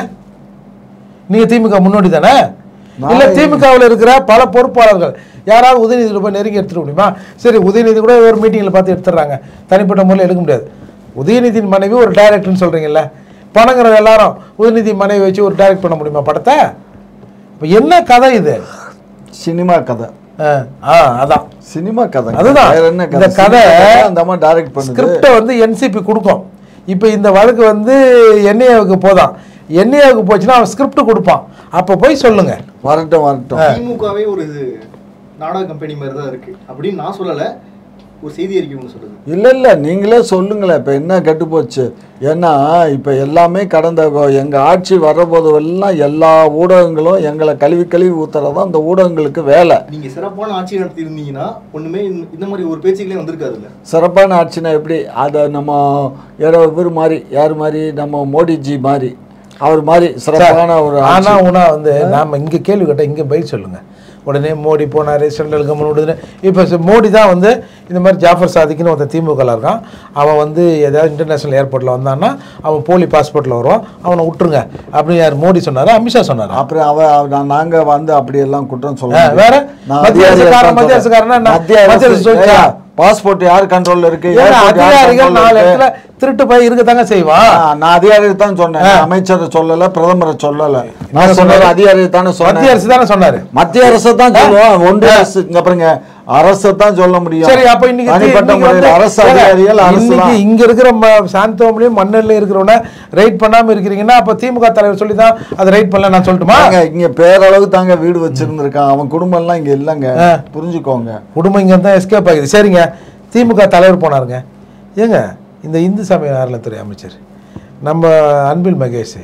நீங்க திமுக முன்னோடி தானே இல்ல திமுகவில் இருக்கிற பல பொறுப்பாளர்கள் யாராவது உதயநிதியில் போய் நெருங்கி எடுத்துட முடியுமா சரி உதயநிதி கூட ஒரு மீட்டிங்கில் பார்த்து எடுத்துடுறாங்க தனிப்பட்ட முறையில் எடுக்க முடியாது உதயநிதியின் மனைவி ஒரு டைரக்டர்னு சொல்றீங்கல்ல பணங்கிற எல்லாரும் உதயநிதி மனைவி வச்சு ஒரு டைரக்ட் பண்ண முடியுமா படத்தை இப்போ என்ன கதை இது சினிமா கதை ஆ, ஆ அதான் சினிமா கதை அதுதான். வேற என்ன இந்த கதை கதை- சினிமா கதை அந்த அம்மா டைரக்ட் பண்ணுது ஸ்கிரிப்டை வந்து என்சிபி கொடுக்கும் இப்போ இந்த வழக்கு வந்து என்ஏவுக்கு போதான் என்ஏவுக்கு போச்சுன்னா அவன் ஸ்கிரிப்ட் கொடுப்பான் அப்போ போய் சொல்லுங்க வரட்டும் வரட்டும் திமுகவே ஒரு இது நாடக கம்பெனி மாதிரி தான் இருக்கு அப்படின்னு நான் சொல்லல ஒரு செய்தி அறிக்கை ஒன்று சொல்லுது இல்ல இல்ல நீங்களே சொல்லுங்களேன் இப்ப என்ன கெட்டு போச்சு ஏன்னா இப்ப எல்லாமே கடந்த கொ- எங்க ஆட்சி வர்றபோது எல்லாம் எல்லா ஊடகங்களும் எங்களை கழுவி கழுவி ஊத்துறதான் அந்த ஊடகங்களுக்கு வேலை நீங்க சிறப்பான ஆட்சி நடத்தி இருந்தீங்கன்னா ஒண்ணுமே இந்த- இந்த மாதிரி ஒரு பேச்சுக்களே வந்திருக்காதுல்ல சிறப்பான ஆட்சினா எப்படி அதை நம்ம யாரோ இவர் மாதிரி யார் மாதிரி நம்ம மோடிஜி மாதிரி அவர் மாதிரி சிறப்பான ஒரு ஆனா ஆட்சி. உனா வந்து நாம இங்க கேள்வி கேட்ட இங்க பதில் சொல்லுங்க உடனே மோடி போனாரு சென்ட்ரல் கவர்மெண்ட் விடுதுன்னு இப்போ மோடி தான் வந்து இந்த மாதிரி ஜாஃபர் சாதிக்குன்னு ஒருத்தன் திமுகவில் இருக்கான் அவன் வந்து ஏதாவது இன்டர்நேஷனல் ஏர்போர்ட்டில் வந்தான்னா அவன் போலி பாஸ்போர்ட்டில் வருவான் அவனை விட்டுருங்க அப்படின்னு யார் மோடி சொன்னாரு அமித்ஷா சொன்னாரு அப்புறம் அவ அவ- நான் நாங்க வந்து அப்படியெல்லாம் குற்றம் சொல்ல ஆ, முடியாது. வேற? நான் மத்திய அதிகாரியை அரசுக்காரன், தான் மத்திய சொல்றேன். அரசுக்காரனா என்ன? மத்திய மத்திய அரசு அரசு சொல்லிச்சா? ஏன், பாஸ்போர்ட் யார் கண்ட்ரோல்ல இருக்கு ஏன்னா ஏர்போர்ட் யார் அதிகாரிகள் control ல நாலு இருக்கு? இடத்துல திருட்டு போய் இருக்கத்தாங்க செய்வான் ஆ, நான் அதிகாரியை தான் சொன்னேன் அமைச்சரை சொல்லல பிரதமரை சொல்லல நான் சொன்னது அதிகாரியை தானே மத்திய சொன்னேன் அரசு தானே சொன்னாரு மத்திய அரசை தான் சொல்லுவோம் ஒன்றிய அரசு இங்க பாருங்க அரசை தான் சொல்ல முடியும் சரி அப்ப இன்னைக்கு தி- தனிப்பட்ட இன்னைக்கு முறையில் வந்து- அரசு ஏங்க, அதிகாரிகள் அரசு இன்னைக்கு தான் இங்க இருக்கிற ம- சாந்தோம்லயும் மண்ணல்ல இருக்கிறவன ரைட் பண்ணாம இருக்கிறீங்கன்னா அப்ப திமுக தலைவர் சொல்லி தான் அதை ரைட் பண்ணல நான் சொல்லட்டுமா தாங்க, இங்க பேரளவு தாங்க வீடு வச்சிருந்திருக்கான் அவன் குடும்பம் எல்லாம் இங்க இல்லங்க புரிஞ்சுக்கோங்க குடும்பம் இங்க தான் எஸ்கேப் ஆகுது சரிங்க திமுக தலைவர் போனாருங்க ஏங்க இந்த இந்து சமய அறநிலைத்துறை அமைச்சர் நம்ம அன்பில் மகேஷ்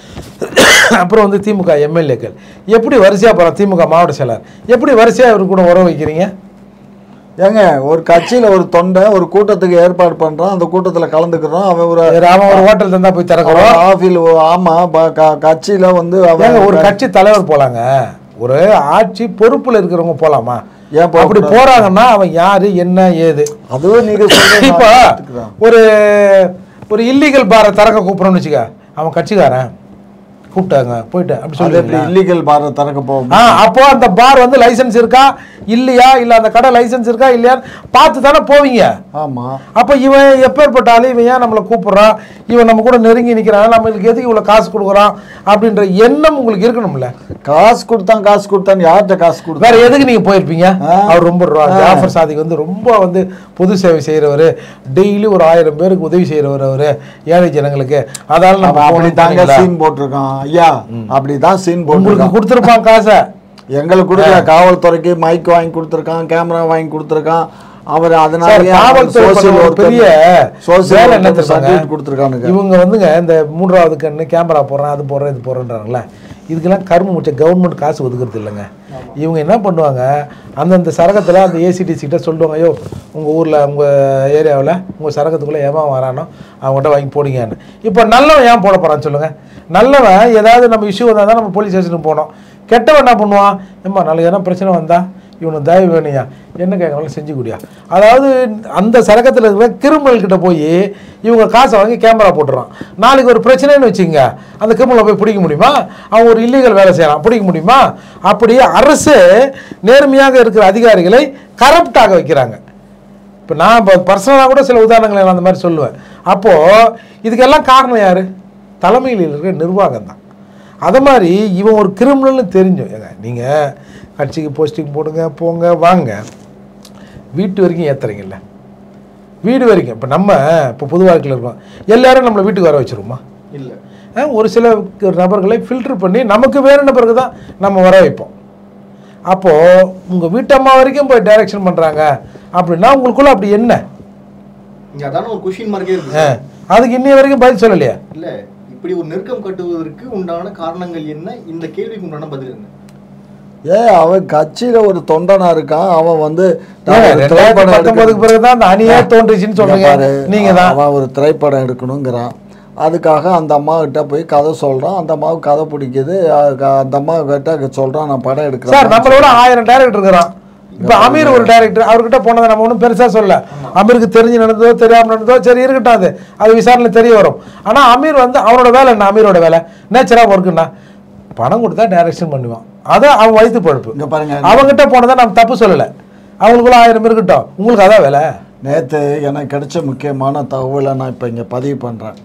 அப்புறம் வந்து திமுக எம்எல்ஏக்கள் எப்படி வரிசையா போறோம் திமுக மாவட்ட செயலர் எப்படி வரிசையா இவர் கூட உறவு வைக்கிறீங்க ஏங்க ஒரு கட்சியில ஒரு தொண்டை ஒரு கூட்டத்துக்கு ஏற்பாடு பண்றான் அந்த கூட்டத்துல கலந்துக்கிறோம் அவன் ஒரு சரி, அவன் ஒரு ஹோட்டல் தந்தா போய் திறக்கிறோம் ஆஃபீல் ஆமா ப- க- கட்சியில வந்து அவன் ஏங்க ஒரு கட்சி தலைவர் போலாங்க ஒரு ஆட்சி பொறுப்புல இருக்கிறவங்க போலாமா ஏன் போகக்கூடாது? அப்படி போறாங்கன்னா அவன் யாரு என்ன ஏது அதுவும் நீங்க சொல்றது இப்போ நான் ஏத்துக்கிறேன். ஒரு ஒரு இல்லீகல் பாரை திறக்க கூப்பிடணும்னு வச்சுக்க அவன் கட்சிக்காரன் கூப்பிட்டாங்க போயிட்டேன் அப்படி அது எப்படி சொல்லி இல்லீகல் பார திறக்க போகும் ஆ அப்போ அந்த பார் வந்து லைசென்ஸ் இருக்கா இல்லையா இல்ல அந்த கடை லைசென்ஸ் இருக்கா இல்லையான்னு பார்த்து தானே போவீங்க ஆமா அப்ப இவன் எப்பேற்பட்ட ஆளு இவன் ஏன் நம்மளை கூப்பிடுறான் இவன் நம்ம கூட நெருங்கி நிக்கிறான் நம்மளுக்கு எதுக்கு இவ்வளவு காசு கொடுக்குறான் அப்படின்ற எண்ணம் உங்களுக்கு இருக்கணும்ல காசு கொடுத்தான் காசு கொடுத்தான் யார்கிட்ட காசு கொடுத்தா வேற எதுக்கு நீங்க போயிருப்பீங்க ஆ. அவர் ரொம்ப ரா- ஜாஃபர் சாதிக் வந்து ரொம்ப வந்து பொது சேவை செய்யறவர் டெய்லி ஒரு ஆயிரம் பேருக்கு உதவி செய்யறவர் அவரு ஏழை ஜனங்களுக்கு அதனால நம்ம அவன் அப்படி போகணும்னு தாங்க சொன்னீங்களா? சீன் போட்டிருக்கான் ஐயா அப்படிதான் சீன் உங்களுக்கு போட்டிருக்கான் கொடுத்துருப்பான் காசை எங்களுக்கு கொடுக்கல காவல்துறைக்கு மைக் வாங்கி கொடுத்துருக்கான் கேமரா வாங்கி கொடுத்துருக்கான் அவர் சார், அதனால காவல்துறை பண்ண ஒரு பெரிய வேலை என்ன தெரியுமாங்க? சர்டிஃபிகேட் கொடுத்துருக்கானுங்க இவங்க வந்துங்க இந்த மூன்றாவது கண்ணு கேமரா போடுறேன் அது போடுறேன் இது போடுறேன்றாங்களே இதுக்கெல்லாம் கரும்பு முச்ச கவர்மெண்ட் காசு ஒதுக்குறது இல்லைங்க இவங்க என்ன பண்ணுவாங்க அந்தந்த சரகத்தில் அந்த ஏசிடிசி கிட்ட சொல்லுவாங்க ஐயோ உங்கள் ஊரில் உங்கள் ஏரியாவில் உங்கள் சரகத்துக்குள்ளே ஏமா வரானோ அவங்ககிட்ட வாங்கி போடுங்கன்னு இப்போ நல்லவன் ஏன் போட போகிறான்னு சொல்லுங்கள் நல்லவன் ஏதாவது நம்ம இஷ்யூ வந்தால் தான் நம்ம போலீஸ் ஸ்டேஷனுக்கு போனோம் கெட்டவன் என்ன பண்ணுவான் ஏம்மா நாளைக்கு எதனா பிரச்சனை வந்தா இவனுக்கு தயவு வேணுயா என்ன கேட்கறாலும் செஞ்சு குடியா அதாவது அந்த சரகத்தில் இருக்கிற கிரிமினல்கிட்ட போய் இவங்க காசை வாங்கி கேமரா போட்டுறான் நாளைக்கு ஒரு பிரச்சனைன்னு வச்சுங்க அந்த கிரிமினலை போய் பிடிக்க முடியுமா அவன் ஒரு இல்லீகல் வேலை செய்கிறான் பிடிக்க முடியுமா அப்படி அரசு நேர்மையாக இருக்கிற அதிகாரிகளை கரப்டாக வைக்கிறாங்க இப்போ நான் இப்போ பர்சனலாக கூட சில உதாரணங்களை நான் அந்த மாதிரி சொல்லுவேன் அப்போது இதுக்கெல்லாம் காரணம் யார் தலைமையில் இருக்கிற நிர்வாகம் தான் அதை மாதிரி இவன் ஒரு கிரிமினல்னு தெரிஞ்சோம் ஏங்க நீங்கள் கட்சிக்கு போஸ்டிங் போடுங்க போங்க வாங்க வீட்டு வரைக்கும் ஏற்றுறீங்கல்ல வீடு வரைக்கும் இப்போ நம்ம இப்போ புது வாழ்க்கையில் இருக்கோம் எல்லாரும் நம்மளை வீட்டுக்கு வர வச்சிருவோமா இல்ல அஹ் ஒரு சில நபர்களை ஃபில்டர் பண்ணி நமக்கு வேணுன பிறகு தான் நம்ம வர வைப்போம் அப்போது உங்கள் வீட்டம்மா வரைக்கும் போய் டைரக்ஷன் பண்ணுறாங்க அப்படின்னா உங்களுக்குள்ள அப்படி என்ன இங்க அதான ஒரு கொஷின் மார்க்கே இருக்கு அஹ் அதுக்கு இன்னைய வரைக்கும் பதில் சொல்லலையா இல்ல இப்படி ஒரு நெருக்கம் கட்டுவதற்கு உண்டான காரணங்கள் என்ன இந்த கேள்விக்கு உண்டான பதில் என்ன ஏ அவன் கட்சியில ஒரு தொண்டனா இருக்கான் அவன் வந்து நான் ஏங்க, ஒரு ரெண்டாயிரத்தி திரைப்படம் பத்தொன்பதுக்கு எடுக்கணும். பிறகு தான் அந்த அணியே தோன்றுச்சுன்னு சொல்றீங்க இங்க பாரு, நீங்க தான் அவன் ஒரு திரைப்படம் எடுக்கணுங்கிறான் அதுக்காக அந்த அம்மா கிட்ட போய் கதை சொல்றான் அந்த அம்மாவுக்கு கதை பிடிக்குது அதுக்கு அந்த அம்மா கிட்ட சொல்றான் நான் படம் சார் எடுக்கிறேன் நம்மளோட ஆயிரம் டைரக்டர் இருக்கிறான் இப்போ அமீர் ஒரு டைரக்டர் அவர்கிட்ட போனதை நம்ம ஒன்றும் பெருசா சொல்ல அமீருக்கு தெரிஞ்சு நடந்ததோ தெரியாம நடந்ததோ சரி இருக்கட்டும் அது அது விசாரணை தெரிய வரும் ஆனா அமீர் வந்து அவனோட வேலை என்ன அமீரோட வேலை நேச்சரா ஒர்க்குன்னா பணம் கொடுத்தா டைரக்ஷன் பண்ணுவான் அதான் அவன் வயிற்று பழுப்பு இங்க பாருங்க அவங்ககிட்ட போனதை நம்ம தப்பு சொல்லலை அவங்களுக்குள்ள ஆயிரம் இருக்கட்டும் உங்களுக்கு அதான் வேலை நேற்று எனக்கு கிடைச்ச முக்கியமான தகவலை நான் இப்போ இங்கே பதிவு பண்ணுறேன்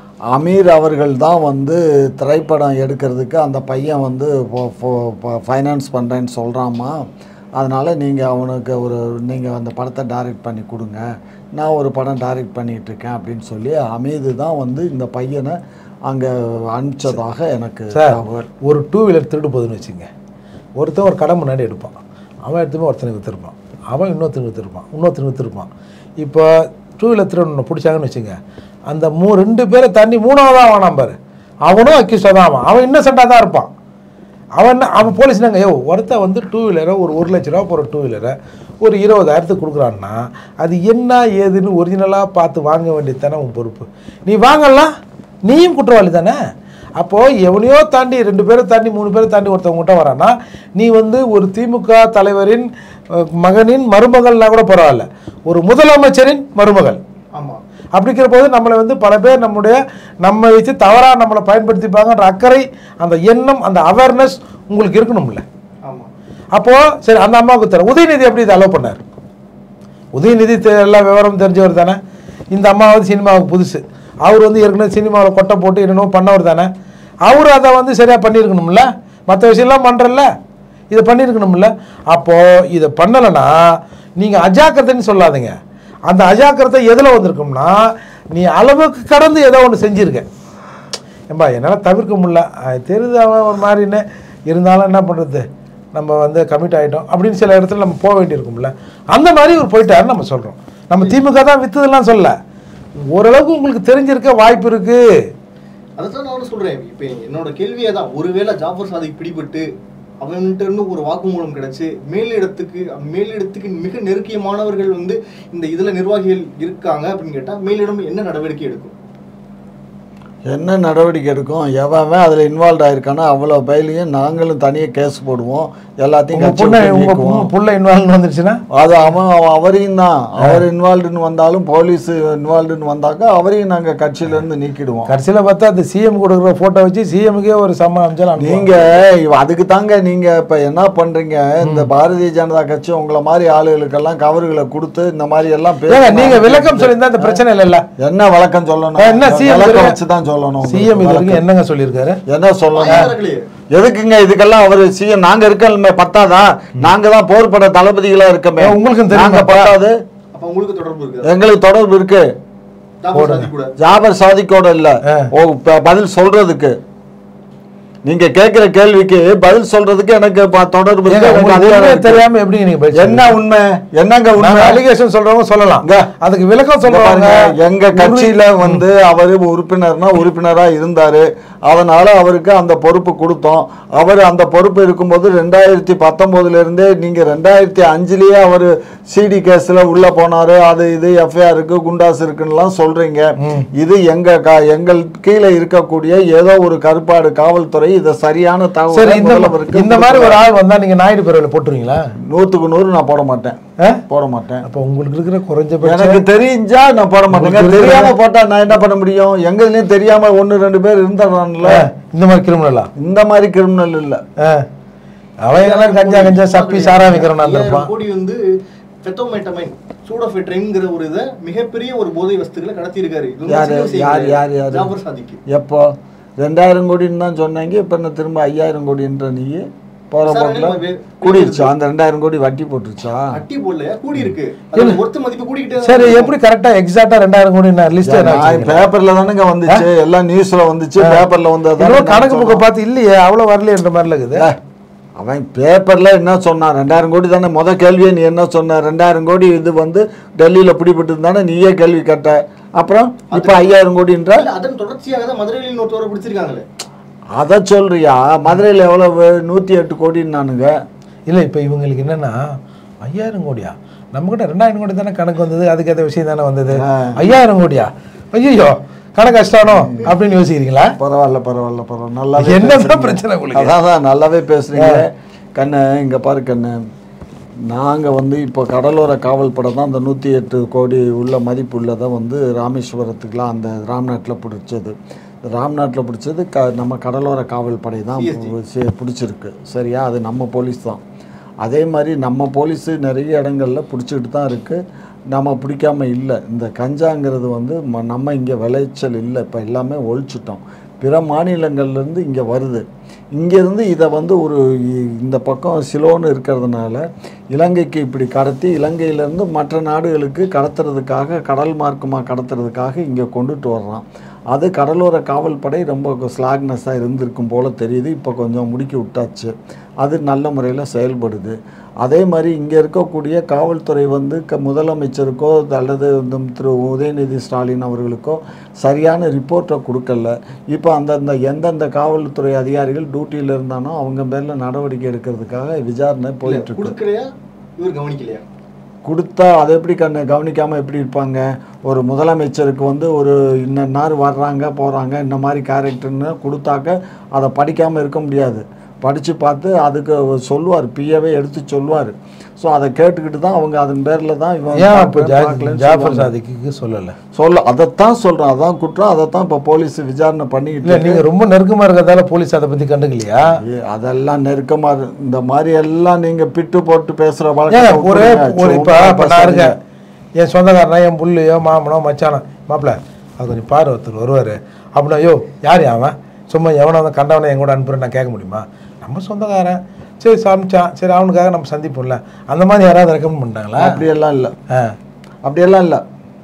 அமீர் அவர்கள் தான் வந்து திரைப்படம் எடுக்கிறதுக்கு அந்த பையன் வந்து ஃபைனான்ஸ் பண்ணுறேன்னு சொல்கிறாம்மா அதனால் நீங்கள் அவனுக்கு ஒரு நீங்கள் அந்த படத்தை டைரக்ட் பண்ணி கொடுங்க நான் ஒரு படம் டைரக்ட் பண்ணிகிட்டு இருக்கேன் அப்படின்னு சொல்லி அமீது தான் வந்து இந்த பையனை அங்கே அனுப்பிச்சதாக எனக்கு சார் தகவல் ஒரு டூ வீலர் திருடு போகுதுன்னு வச்சுங்க ஒருத்தன் ஒரு கடை முன்னாடி எடுப்பான் அவன் எடுத்துமே ஒருத்தனுக்கு விற்றுருப்பான் அவன் இன்னொருத்தனுக்கு விற்றுருப்பான் இன்னொருத்தனுக்கு விற்றுருப்பான் இப்போ டூ வீலர் திருடு ஒன்று பிடிச்சாங்கன்னு வச்சுங்க அந்த மூ ரெண்டு பேரை தாண்டி மூணாவதாக வானாம் பாரு அவனும் அக்யூஸ்டாக தான் அவன் அவன் இன்னசென்ட்டாக தான் இருப்பான் அவன் என்ன அவன் போலீஸ் நாங்கள் யோ ஒருத்தன் வந்து டூ வீலரை ஒரு ஒரு லட்ச ரூபா போகிற டூ வீலரை ஒரு இருபதாயிரத்துக்கு கொடுக்குறான்னா அது என்ன ஏதுன்னு ஒரிஜினலாக பார்த்து வாங்க வேண்டியது தானே உன் பொறுப்பு நீ வாங்கலாம் நீயும் குற்றவாளி தானே அப்போது எவனையோ தாண்டி ரெண்டு பேரை தாண்டி மூணு பேரை தாண்டி ஒருத்தவங்ககிட்ட வரான்னா நீ வந்து ஒரு திமுக தலைவரின் அஹ், மகனின் மருமகள்னா கூட பரவாயில்ல ஒரு முதலமைச்சரின் மருமகள் ஆமா அப்படிங்கிற போது நம்மளை வந்து பல பேர் நம்முடைய நம்ம வச்சு தவறாக நம்மளை பயன்படுத்திப்பாங்கன்ற அக்கறை அந்த எண்ணம் அந்த அவேர்னஸ் உங்களுக்கு இருக்கணும்ல ஆமா அப்போது சரி அந்த அம்மாவுக்கு தர உதயநிதி எப்படி இதை அலோவ் பண்ணார் உதயநிதி தெ- எல்லா விவரம் தெரிஞ்சவர் தானே இந்த அம்மாவது சினிமாவுக்கு புதுசு அவர் வந்து ஏற்கனவே சினிமாவில் கொட்டை போட்டு என்னென்னமோ பண்ணவர் தானே அவர் அதை வந்து சரியாக பண்ணியிருக்கணும்ல மற்ற விஷயம்லாம் பண்ணுறல்ல இதை பண்ணியிருக்கணும்ல அப்போது இதை பண்ணலைன்னா நீங்கள் அஜாக்கிரதைன்னு சொல்லாதீங்க அந்த அஜாக்கிரதை எதில் வந்திருக்கும்னா நீ அளவுக்கு கடந்து ஏதோ ஒன்று செஞ்சுருக்க ஏம்பா என்னால் தவிர்க்க முடியல அது தெரியுது அவன் ஒரு மாதிரின்னு இருந்தாலும் என்ன பண்ணுறது நம்ம வந்து கமிட் ஆகிட்டோம் அப்படின்னு சில இடத்துல நம்ம போக வேண்டியிருக்கும்ல அந்த மாதிரி ஒரு போயிட்டாருன்னு நம்ம சொல்கிறோம் நம்ம திமுக தான் வித்துதெல்லாம் சொல்ல ஓரளவுக்கு உங்களுக்கு தெரிஞ்சிருக்க வாய்ப்பு இருக்குது அதான் நானும் சொல்றேன் இப்ப என்னோட கேள்வியே தான் ஒருவேளை ஜாஃபர் சாதிக் பிடிபட்டு அவன்கிட்ட இருந்து ஒரு வாக்குமூலம் கிடைச்சு மேலிடத்துக்கு மேலிடத்துக்கு மிக நெருக்கியமானவர்கள் வந்து இந்த இதுல நிர்வாகிகள் இருக்காங்க அப்படின்னு கேட்டா மேலிடம் என்ன நடவடிக்கை எடுக்கும் என்ன நடவடிக்கை எடுக்கும் எவன் அதில் இன்வால்வ் ஆயிருக்கானோ அவ்வளோ பயிலையும் நாங்களும் தனியாக கேஸ் போடுவோம் எல்லாத்தையும் உங்கள் கட்சி பொண்ணை விட்டு உங்கள் நீக்குவோம் புள்ள இன்வால்வ் வந்துருச்சுன்னா அது அவன் அவன் அவரையும் தான் அவர் இன்வால்வ்டுன்னு வந்தாலும் போலீஸ் இன்வால்வ்டுன்னு வந்தாக்க அவரையும் நாங்கள் கட்சியிலேருந்து நீக்கிடுவோம் கடைசியில் பார்த்தா அந்த சிஎம் கொடுக்குற ஃபோட்டோ வச்சு சிஎம்க்கே ஒரு சம்ம அமைச்சாலும் நீங்க இவ- அதுக்கு தாங்க நீங்க இப்ப என்ன பண்றீங்க இந்த பாரதிய ஜனதா கட்சி உங்களை மாதிரி ஆளுகளுக்கெல்லாம் கவர்களை கொடுத்து இந்த மாதிரி எல்லாம் ஏங்க பேசி- நீங்கள் விளக்கம் சொல்லியிருந்தா இந்த பிரச்சனை இல்லைல்ல என்ன விளக்கம் சொல்லணும் என்ன CM விளக்கம் இதுவரை- வச்சு தான் சொல்லணும் சிஎம் இது வரைக்கும் என்னங்க சொல்லியிருக்காரு என்ன சொல்லணும் வாய்தார்களே. எதுக்குங்க இதுக்கெல்லாம் அவர் சிஎம் நாங்க இருக்கமே பத்தாதா நாங்க தான் போர்பட தளபதிகளா இருக்கமே ஏன் உங்களுக்கும் தெரியுமா? நாங்க பத்தாது அப்ப உங்களுக்கு தொடர்பு இருக்கு எங்களுக்கு தொடர்பு இருக்கு ஜாஃபர் சாதிக் கூட ஜாபர் சாதிக்கோட இல்ல ஆ. ஓ ப- பதில் சொல்றதுக்கு நீங்க கேக்குற கேள்விக்கு பதில் சொல்றதுக்கு எனக்கு ப- தொடர்பு இருக்கு, ஏங்க, எனக்கு உங்களுக்கு அதிகாரம் உண்மையே இருக்கு. தெரியாம எப்படி நீங்க பதில் என்ன உண்மை என்னங்க சொல்றீங்க? உண்மை நாங்க allegation சொல்றவங்க சொல்லலாம் இங்க. அதுக்கு விளக்கம் இங்க சொல்றவங்க பாருங்க, எங்க கட்சியில வந்து அவரு உறுப்பினர்னா உறுப்பினரா இருந்தாரு அதனால அவருக்கு அந்த பொறுப்பு கொடுத்தோம் அவர் அந்த பொறுப்பு இருக்கும்போது ரெண்டாயிரத்தி பத்தொன்பதுல இருந்தே நீங்க ரெண்டாயிரத்தி அஞ்சுலயே அவர் சிடி கேஸ்ல உள்ள போனாரு அது இது எஃப்ஐஆர் இருக்கு குண்டாஸ் இருக்குன்னுலாம் சொல்றீங்க இது எங்க க- எங்கள் கீழே இருக்கக்கூடிய ஏதோ ஒரு கருப்பாடு காவல்துறை இதை சரியான சரி தகவலை இந்த முதல்வருக்கு இந்த மாதிரி ஒரு ஆள் வந்தா நீங்க நாயுடு பேரவையில் போட்டுருவீங்களா நூத்துக்கு நூறு நான் போட மாட்டேன் ஆ? போட மாட்டேன் அப்ப உங்களுக்கு இருக்கிற குறைஞ்சபட்ச எனக்கு தெரிஞ்சா நான் போட மாட்டேங்க உங்களுக்கு தெரியாம போட்டா நான் என்ன பண்ண முடியும் எங்கதுலயும் தெரியாம ஒன்னு ரெண்டு பேர் இருந்தாங்கல்ல ஆ, இந்த மாதிரி கிரிமினலா இந்த மாதிரி கிரிமினல் இல்ல அவன் எல்லாம் கஞ்சா கஞ்சா சப்பி சாரா விற்கிறவனா ஐயாயிரம் இருப்பான் கோடி வந்து ஃபெத்தோமெட்டமைன் சூடோஃபெட்ரைன்ங்கிற ஒரு இதை மிகப்பெரிய ஒரு போதை வஸ்துக்களை கடத்தி இருக்காரு இது வந்து யாரு? சின்ன விஷயம் யாரு? கிடையாது. யாரு? யாரு? ஜாபர் சாதிக்கு எப்போ ரெண்டாயிரம் கோடின்னு தான் சொன்னாங்க இப்ப என்ன திரும்ப ஐயாயிரம் கோடின்ற நீ போற விசாரணையில போக்குல வே- கூடிருச்சா அந்த ரெண்டாயிரம் கோடி வட்டி போட்டுருச்சா அட்டி போடலையா கூடி இருக்கு அது ஒருத்த மதிப்பு கூடிக்கிட்டே தான் சரி இருக்கு. எப்படி கரெக்டா எக்ஸாக்டா ரெண்டாயிரம் கோடி லிஸ்ட் பேப்பர்ல தானங்க வந்துச்சு எல்லாம் நியூஸ்ல வந்துச்சு பேப்பர்ல வந்தது கணக்கு புக்கை பார்த்து இல்லையே அவ்வளவு வரலையன்ற மாதிரி இருக்குது ஏ, அவன் பேப்பர்ல என்ன சொன்னான் ரெண்டாயிரம் கோடி தானே முத கேள்வியே நீ என்ன சொன்ன ரெண்டாயிரம் கோடி இது வந்து டெல்லியில பிடிபட்டு தானே நீயே கேள்வி கேட்ட அப்புறம் இப்ப ஐயாயிரம் கோடின்ற இல்ல, அதன் தொடர்ச்சியாக தான் மதுரையில் இன்னொருத்தவரை பிடிச்சிருக்காங்களே அதை சொல்றியா மதுரையில் எவ்வளவு நூத்தி எட்டு கோடின்னானுங்க இல்ல இப்ப இவங்களுக்கு என்னன்னா ஐயாயிரம் கோடியா நம்ம கிட்ட ரெண்டாயிரம் கோடி தானே கணக்கு வந்தது அதுக்கேற்ற விஷயம் தானே வந்தது ஐயாயிரம் கோடியா ஐயோ கணக்கு கஷ்டானோ அப்படின்னு யோசிக்கிறீங்களா பரவாயில்ல பரவாயில்ல பரவாயில்ல நல்லாவே என்னதான் பேசுறீங்க. பிரச்சனை உங்களுக்கு? அதான் அதான் நல்லாவே பேசுறீங்க கண்ணு இங்க பாரு கண்ணு நாங்க வந்து இப்போ கடலோர காவல் படம் தான் அந்த நூற்றி எட்டு கோடி உள்ள மதிப்பு உள்ளதை வந்து ராமேஸ்வரத்துக்குலாம் அந்த ராம்நாட்டில் பிடிச்சது ராம்நாட்டில் பிடிச்சது க நம்ம கடலோர காவல் படை தான் சி- பிடிச்சிருக்கு சரியா அது நம்ம போலீஸ் தான் அதே மாதிரி நம்ம போலீஸு நிறைய இடங்கள்ல பிடிச்சிக்கிட்டு தான் இருக்குது நம்ம பிடிக்காம இல்லை இந்த கஞ்சாங்கிறது வந்து ம- நம்ம இங்கே விளைச்சல் இல்லை இப்போ எல்லாமே ஒழிச்சிட்டோம் பிற மாநிலங்கள்லேருந்து இங்கே வருது இங்கேருந்து இதை வந்து ஒரு இ- இந்த பக்கம் சிலோன்னு இருக்கிறதுனால இலங்கைக்கு இப்படி கடத்தி இலங்கையிலேருந்து மற்ற நாடுகளுக்கு கடத்துறதுக்காக கடல் மார்க்கமாக கடத்துறதுக்காக இங்கே கொண்டுட்டு வர்றான் அது கடலோர காவல் படை ரொம்ப ஸ்லாக்னஸாக இருந்திருக்கும் போல தெரியுது இப்போ கொஞ்சம் முடுக்கி விட்டாச்சு அது நல்ல முறையில் செயல்படுது அதே மாதிரி இங்கே இருக்கக்கூடிய காவல்துறை வந்து க முதலமைச்சருக்கோ அல்லது இந்த திரு உதயநிதி ஸ்டாலின் அவர்களுக்கோ சரியான ரிப்போர்ட்டை கொடுக்கல இப்போ அந்தந்த எந்தெந்த காவல்துறை அதிகாரிகள் டியூட்டியில் இருந்தானோ அவங்க பேரில் நடவடிக்கை எடுக்கிறதுக்காக விசாரணை போயிட்டு இருக்கு கொடுக்கலையா இவர் கவனிக்கலையா கொடுத்தா அதை எப்படி கண்ணு கவனிக்காமல் எப்படி இருப்பாங்க ஒரு முதலமைச்சருக்கு வந்து ஒரு இன்னன்னார் வர்றாங்க போகிறாங்க இந்த மாதிரி கேரக்டர்னு கொடுத்தாக்க அதை படிக்காமல் இருக்க முடியாது படித்து பார்த்து அதுக்கு சொல்லுவார் பிஏவே எடுத்து சொல்லுவார் ஸோ அதை கேட்டுக்கிட்டு தான் அவங்க அதன் பேரில் தான் இவன் ஏன் அப்போ பார்க்கல, பார்க்கலன்னு ஜாஃபர் சொல்லுவாங்க. சாதிக்கு சொல்லல சொல்ல அதைத்தான் சொல்கிறேன் அதான் குற்றம் அதைத்தான் இப்போ போலீஸ் விசாரணை பண்ணிக்கிட்டு இல்ல நீங்க ரொம்ப நெருக்கமா இருக்கிறதால போலீஸ் அதை பத்தி கண்டுக்கலையா ஏ, அதெல்லாம் நெருக்கமா இரு- இந்த மாதிரி எல்லாம் நீங்க பிட்டு போட்டு பேசுற ஏன் வழக்கத்தை ஒரே விட்டுருங்க. ஒரு இப்போ சும்மா இப்போ நான் பேசாதீங்க. இருக்கேன் என் சொந்தக்காரனா என் புள்ளையோ மாமனோ மச்சானோ மாப்பிள்ள அது கொஞ்சம் பாரு ஒருத்தர் வருவார் அப்படின்னா ஐயோ யார் அவன் சும்மா எவனை வந்து கண்டவனை என் கூட அனுப்புறேன் நான் கேட்க முடியுமா நம்ம சொந்தக்காரன் சரி சமைச்சான் சரி அவனுக்காக நம்ம சந்திப்போம்ல அந்த மாதிரி யாராவது ரெக்கமெண்ட் பண்ணிட்டாங்களா அப்படியெல்லாம் இல்ல ஆ அப்படியெல்லாம் இல்ல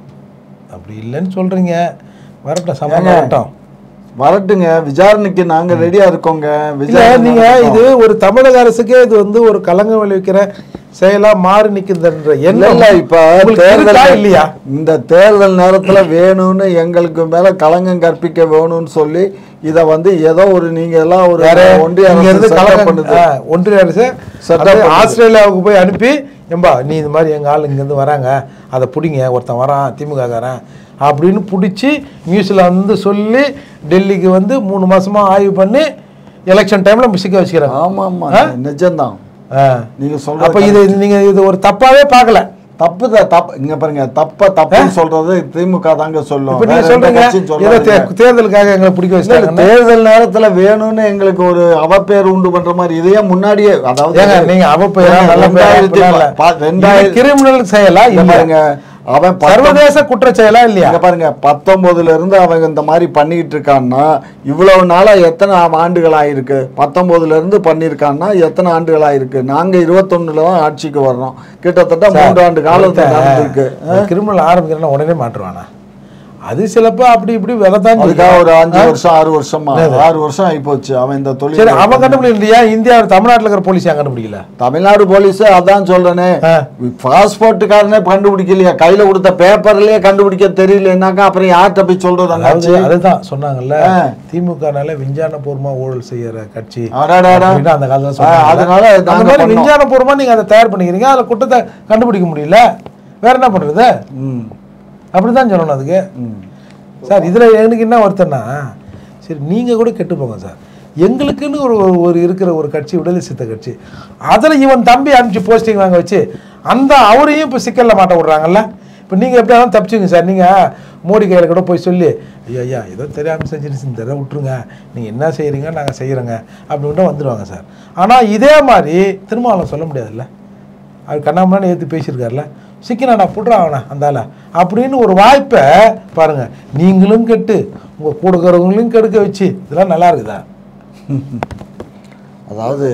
அப்படி இல்லைன்னு சொல்றீங்க வரட்டும் சமாளம் வரட்டும் வரட்டுங்க விசாரணைக்கு நாங்க ரெடியா இருக்கோங்க இல்ல விசாரணை நீங்க நடத்தோம். இது ஒரு தமிழக அரசுக்கே இது வந்து ஒரு கலங்க விளைவிக்கிற செயலா மாறி நிக்குதுன்ற இல்ல எண்ணம் இல்ல இப்ப உங்களுக்கு இருக்கா தேர்தல் இல்லையா இந்த தேர்தல் நேரத்துல வேணும்னு எங்களுக்கு மேல களங்கம் கற்பிக்க வேணும்னு சொல்லி இத வந்து ஏதோ ஒரு நீங்க எல்லாம் ஒரு யாரு? ஒன்றிய இங்க அரசு இருந்து setup கலகம் பண்ணுது ஆ, ஒன்றிய அரசு Setup அப்படியே பண்ணுது. ஆஸ்திரேலியாவுக்கு போய் அனுப்பி ஏம்பா நீ இந்த மாதிரி எங்க ஆள் இங்கேருந்து வராங்க அதை பிடிங்க ஒருத்தன் வரான் திமுககாரன் அப்படின்னு பிடிச்சி நியூஸில் வந்து சொல்லி டெல்லிக்கு வந்து மூணு மாசமா ஆய்வு பண்ணி எலெக்ஷன் டைம்ல சிக்க வச்சுக்கிறாங்க ஆமா ஆமா நிஜம்தான் ஆ. நீங்க அப்ப சொல்ற இது நீங்க இது ஒரு தப்பாவே பார்க்கல தப்பு தான் தப்பு இங்க பாருங்க தப்ப தப்புன்னு சொல்றது திமுக தாங்க சொல்லும் இப்ப நீங்க வேற எந்த சொல்றீங்க கட்சியும் ஏதோ சொல்லாதீங்க. தே- தேர்தலுக்காக எங்களை பிடிக்க இல்ல, இல்ல, வச்சுட்டாங்க தேர்தல் நேரத்துல வேணும்னு எங்களுக்கு ஒரு அவப்பேர் உண்டு பண்ற மாதிரி இதையே முன்னாடியே அதாவது ஏங்க நீங்க அவ பெயரா ஏங்க, நல்ல பெயரா ரெண்டாயிரத்தி அப்படிலாம் இல்ல. ப- ரெண்டாயிரத்தி- இது கிரிமினல் செயலா இங்க இல்ல பாருங்க அவன் பத்தொன்பது- சர்வதேச குற்ற செயலா இல்லையா இங்க பாருங்க பத்தொன்பதுல இருந்து அவங்க இந்த மாதிரி பண்ணிக்கிட்டு இருக்கான்னா இவ்வளவு நாளா எத்தனை ஆ- ஆண்டுகள் ஆயிருக்கு பத்தொன்பதுல இருந்து பண்ணிருக்கான்னா எத்தனை ஆண்டுகள் ஆயிருக்கு நாங்க இருபத்தொன்னுல தான் ஆட்சிக்கு வர்றோம் கிட்டத்தட்ட மூன்று ஆண்டு காலத்துல நடந்திருக்கு கிரிமினல் ஆரம்பிக்கிறேன்னா உடனே மாட்டுருவானா அது சிலப்போ அப்படி இப்படி விலதான் அதுக்காக ஒரு அஞ்சு வருஷம் ஆறு வருஷமா ஆறு வருஷம் ஆயிப்போச்சு அவன் இந்த சரி தொழில் அவன் கண்டுபிடிக்கலையா இந்தியா தமிழ்நாட்டுல இருக்கிற போலீஸ் ஏன் கண்டுபிடிக்கல தமிழ்நாடு போலீஸ் அதான் சொல்றேனே ஆ. பாஸ்போர்ட்டுக்காரனே கண்டுபிடிக்கலையா கையில கொடுத்த பேப்பர்லயே கண்டுபிடிக்க தெரியலனாக்கா அப்புறம் யார்கிட்ட போய் சொல்றது அதாவது அண்ணாச்சி? அதுதான் சொன்னாங்கல்ல ஆ. திமுகனால விஞ்ஞானபூர்வமா ஊழல் செய்யற கட்சி அடாடாடா. அப்படின்னு அந்த காலத்துல ஆ, சொன்னாங்கல்ல. அதனால அந்த நாங்க மாதிரி பண்ணோம். விஞ்ஞானபூர்வமா நீங்க அதை தயார் பண்ணிக்கிறீங்க அதுல குற்றத்தை கண்டுபிடிக்க முடியல வேற என்ன பண்றது ம், அப்படிதான் சொல்லணும் அதுக்கு ம். சார் இதுல எனக்கு என்ன வருத்தம்னா சரி நீங்க கூட கெட்டு போங்க சார் எங்களுக்குன்னு ஒரு ஒரு- ஒரு இருக்கிற ஒரு கட்சி விடுதலை சித்த கட்சி அதில் இவன் தம்பி அனுப்பிச்சு போஸ்டிங் வாங்க வச்சு அந்த அவரையும் இப்போ சிக்கலில் மாட்ட விட்றாங்கல்ல இப்போ நீங்கள் எப்படி இருந்தாலும் தப்பிச்சுங்க சார் நீங்கள் மோடி கையில் கூட போய் சொல்லி ஐயா ஐயா ஏதோ தெரியாமல் செஞ்சிருச்சு இந்த தடவை விட்டுருங்க நீங்கள் என்ன செய்கிறீங்க நாங்கள் செய்கிறோங்க அப்படின்ட்டு வந்துடுவாங்க சார் ஆனால் இதே மாதிரி திருமாவளவன் சொல்ல முடியாதுல்ல அவர் கண்ணாமண்ணு ஏற்றி பேசியிருக்காருல சிக்கினாடா புட்றா அவனை அந்தால அப்படின்னு ஒரு வாய்ப்பை பாருங்க நீங்களும் கெட்டு உங்கள் கூட இருக்கிறவங்களையும் கெடுக்க வச்சு இதெல்லாம் நல்லா இருக்குதா அதாவது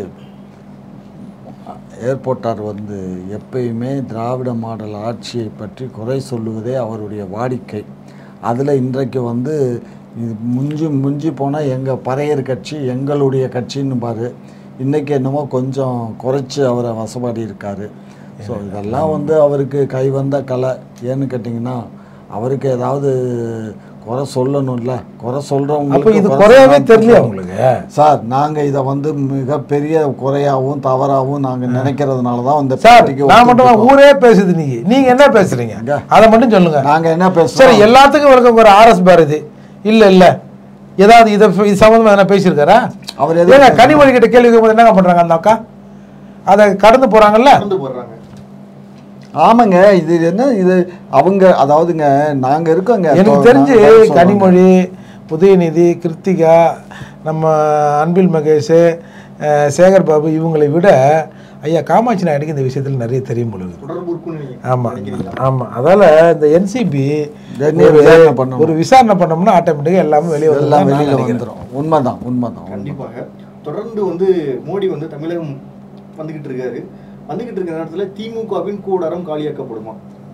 ஏர்போர்ட்டார் வந்து எப்பயுமே திராவிட மாடல் ஆட்சியை பற்றி குறை சொல்லுவதே அவருடைய வாடிக்கை அதில் இன்றைக்கு வந்து இது முஞ்சி முஞ்சி போனால் எங்கள் பறையர் கட்சி எங்களுடைய கட்சின்னு பாரு இன்றைக்கி என்னமோ கொஞ்சம் குறைச்சி அவரை வசப்பாடி இருக்காரு ஸோ இதெல்லாம் வந்து அவருக்கு கை வந்த கலை ஏன்னு கேட்டிங்கன்னா அவருக்கு ஏதாவது குறை சொல்லணும்ல குறை அப்போ சொல்கிறவங்களுக்கு இது குறையவே தெரியலையா உங்களுக்கு சார் நாங்க இத வந்து மிகப்பெரிய குறையாவும் தவறாவும் நாங்க நினைக்கிறதுனால தான் இந்த சார் பேட்டிக்கு நான் ஒத்துட்டு மட்டும் ஊரே பேசுது நீங்க நீங்க என்ன பேசுறீங்க எங்க? அதை மட்டும் சொல்லுங்க இருக்கோம். நாங்க என்ன சரி பேசுறோம் எல்லாத்துக்கும் விளக்கம் ஒரு ஆர்எஸ் பாரதி இல்ல இல்ல ஏதாவது இதை இது சம்மந்தமா எதனா பேசியிருக்காரா அவர் எதுவும் ஏங்க கனிமொழி கிட்ட கேள்வி கேட்கும்போது என்னங்க பண்றாங்க அந்த அக்கா அதை கடந்து போறாங்கல்ல கடந்து போடுறாங்க ஆமாங்க இது என்ன இது அவங்க அதாவதுங்க நாங்க இருக்கோங்க எனக்கு தோ- தெரிஞ்சு நான் சொல்றேங்க. கனிமொழி உதயநிதி கிருத்திகா நம்ம அன்பில் மகேஷ் அஹ், சேகர் பாபு இவங்களை விட ஐயா காமாட்சி நாயுடுக்கு இந்த விஷயத்தில் நிறைய தெரியும் பொழுது தொடர்பு இருக்குன்னு நீங்க ஆமாம் நினைக்கிறீங்களா? ஆமாம் அதால் இந்த என்சிபி என்னைய விசாரணை பண்ணணும். ஒரு விசாரணை பண்ணோம்னா ஆட்டோமேட்டிக்காக எல்லாமே வெளியே எல்லாம் வந்து வெளியில வந்துரும் உண்மைதான் உண்மைதான் உண்மை. கண்டிப்பாக தொடர்ந்து வந்து மோடி வந்து தமிழகம் வந்துகிட்டு இருக்காரு வந்துகிட்டு இருக்கிற நேரத்துல திமுகவின் கூடாரம் காலியாக்கப்படுமா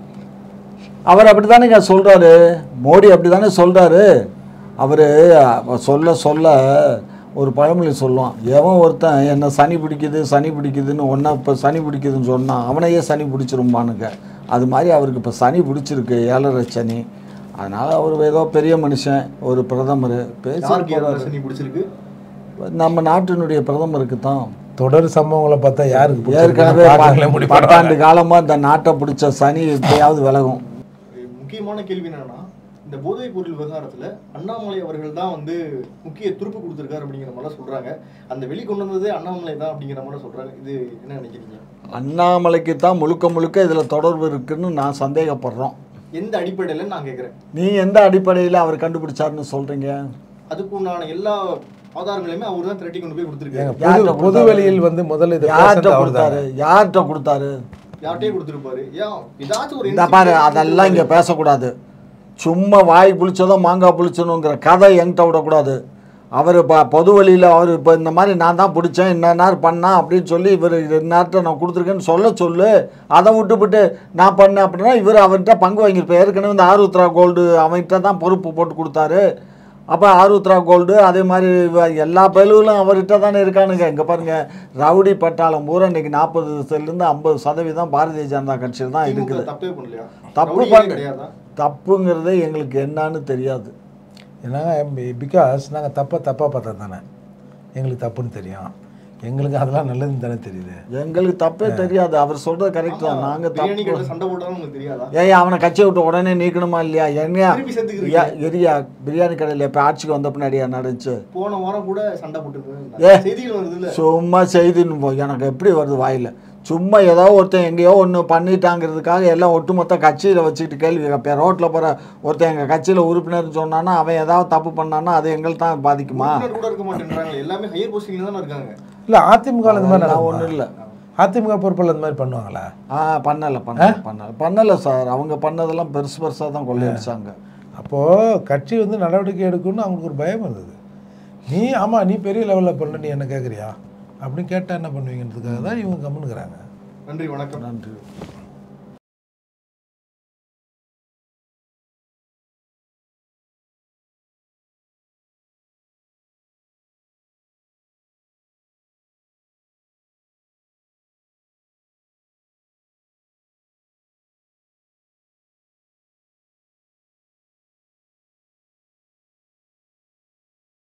அவர் அப்படித்தானேங்க சொல்றாரு மோடி அப்படித்தானே சொல்றாரு அவரு அவ சொல்ல சொல்ல ஒரு பழமொழி சொல்லுவான் எவன் ஒருத்தன் என்ன சனி பிடிக்குது சனி பிடிக்குதுன்னு ஒன்றா இப்போ சனி பிடிக்குதுன்னு சொன்னான் அவனையே சனி பிடிச்சிரும்பானுங்க அது மாதிரி அவருக்கு இப்போ சனி பிடிச்சிருக்கு ஏழரை சனி அதனால் அவர் ஏதோ பெரிய மனுஷன் ஒரு பிரதமர் பேசி யாருக்கு யாருக்கு சனி பிடிச்சிருக்கு நம்ம நாட்டினுடைய பிரதமருக்கு தான் தொடர் சம்பவங்களை பார்த்தா யாருக்கு ஏற்கனவே பிடிச்சிருக்குன்னு ப- முடிவு பத்தாண்டு காலமாக இந்த நாட்டை பிடிச்ச சனி எப்பயாவது விலகும் ஒரு முக்கியமான கேள்வி என்னன்னா இந்த போதைப் பொருள் விவகாரத்துல அண்ணாமலை அவர்கள் தான் வந்து முக்கிய துருப்பு கொடுத்திருக்காரு அப்படிங்கிற மாதிரி சொல்றாங்க அந்த வெளி கொண்டு வந்ததே அண்ணாமலை தான் அப்படிங்கிற மாதிரி சொல்றாங்க இது என்ன நினைக்கிறீங்க அண்ணாமலைக்கு தான் முழுக்க முழுக்க இதில் தொடர்பு இருக்குன்னு நான் சந்தேகப்படுறோம் எந்த அடிப்படையில நான் கேட்கிறேன் நீ எந்த அடிப்படையில் அவர் கண்டுபிடிச்சாருன்னு சொல்கிறீங்க அதுக்கு உண்டான எல்லா ஆதாரங்களையுமே அவர் தான் திரட்டி கொண்டு போய் கொடுத்துருக்காரு ஏங்க, பொது யார்கிட்ட பொது கொடுத்தாரு? வெளியில் வந்து முதல்ல இதை யார்கிட்ட பேசுனது அவர் கொடுத்தாரு யார்கிட்ட கொடுத்தாரு யார்கிட்டயே கொடுத்துருப்பாரு ஏன் ஏதாச்சும் ஒரு இந்த பாரு அதெல்லாம் இங்கே பேசக்கூடாது சும்மா வாய் புளிச்சதோ மாங்காய் புளிச்சணுங்கிற கதை என்கிட்ட விடக்கூடாது அவர் இப்போ பொது வழியில் அவர் இப்போ இந்த மாதிரி நான் தான் பிடிச்சேன் என்ன நேரம் பண்ணா அப்படின்னு சொல்லி இவர் நேரத்தை நான் கொடுத்துருக்கேன்னு சொல்ல சொல்லு அதை விட்டுவிட்டு நான் பண்ணேன் அப்படின்னா இவர் அவர்கிட்ட பங்கு வாங்கியிருப்பேன் ஏற்கனவே இந்த ஆருத்ரா கோல்டு அவன்கிட்ட தான் பொறுப்பு போட்டு கொடுத்தாரு அப்போ ஆருத்ரா கோல்டு அதே மாதிரி இவ- எல்லா பயிலும் அவர்கிட்ட தானே இருக்கானுங்க இங்கே பாருங்க ரவுடி பட்டாளம் பூரா இன்னைக்கு நாற்பது இருந்து ஐம்பது சதவீதம் பாரதிய ஜனதா கட்சியில் தான் திமுக இருக்குது தப்பே பண்ணலையா தப்பு ரவுடிகளே பண்ணு. கிடையாதா தப்புங்கிறதே எங்களுக்கு என்னன்னு தெரியாது ஏன்னா பிகாஸ் நாங்கள் தப்பை தப்பாக பார்த்தா தானே எங்களுக்கு தப்புன்னு தெரியும் எங்களுக்கு அதெல்லாம் நல்லதுன்னு தானே தெரியுது எங்களுக்கு தப்பே தெரியாது அவர் சொல்றது கரெக்ட் தான் நாங்க பிரியாணி தப்பு கடையில் சண்டை போட்டாலும் உங்களுக்கு தெரியாதா ஏய் அவனை கட்சியை விட்டு உடனே நீக்கணுமா இல்லையா என்னையா திருப்பி சேர்த்துக்கிறீங்க ஏ- எரியா பிரியாணி கடையில் இப்போ ஆட்சிக்கு வந்த பின்னாடியா நடந்துச்சு போன வாரம் கூட சண்டை ஏ. போட்டு செய்திகள் வருது இல்ல சும்மா செய்தின்னு போ எனக்கு எப்படி வருது வாயில் சும்மா ஏதோ ஒருத்தன் எங்கேயோ ஒன்று பண்ணிட்டாங்கிறதுக்காக எல்லாம் ஒட்டுமொத்த கட்சியில் வச்சுக்கிட்டு கேள்வி கேட்பேன் ரோட்டில் போகிற ஒருத்தன் எங்கள் கட்சியில் உறுப்பினர்னு சொன்னான்னா அவன் ஏதாவது தப்பு பண்ணான்னா அது எங்களுக்கு தான் பாதிக்குமா உறுப்பினர் கூட இருக்க மாட்டேன்றாங்க எல்லாமே ஹையர் போஸ்டிங்ல தானே இருக்காங்க இல்லை அதிமுக இந்த மாதிரி அதெல்லாம் நடக்குமா? ஒன்றும் இல்லை அதிமுக பொறுப்பில் இந்த மாதிரி பண்ணுவாங்களா ஆ பண்ணலை பண்ணலை பண்ணலை பண்ணலை சார் அவங்க பண்ணதெல்லாம் பெருசு பெருசாக தான் கொள்ளையடிச்சாங்க அப்போது கட்சி வந்து நடவடிக்கை எடுக்கணும்னு அவங்களுக்கு ஒரு பயம் இருந்தது நீ ஆமாம் நீ பெரிய லெவலில் பண்ண நீ என்ன கேட்குறியா அப்படின்னு கேட்டால் என்ன பண்ணுவீங்கன்றதுக்காக தான் இவங்க கம்முனுக்குறாங்க நன்றி வணக்கம் நன்றி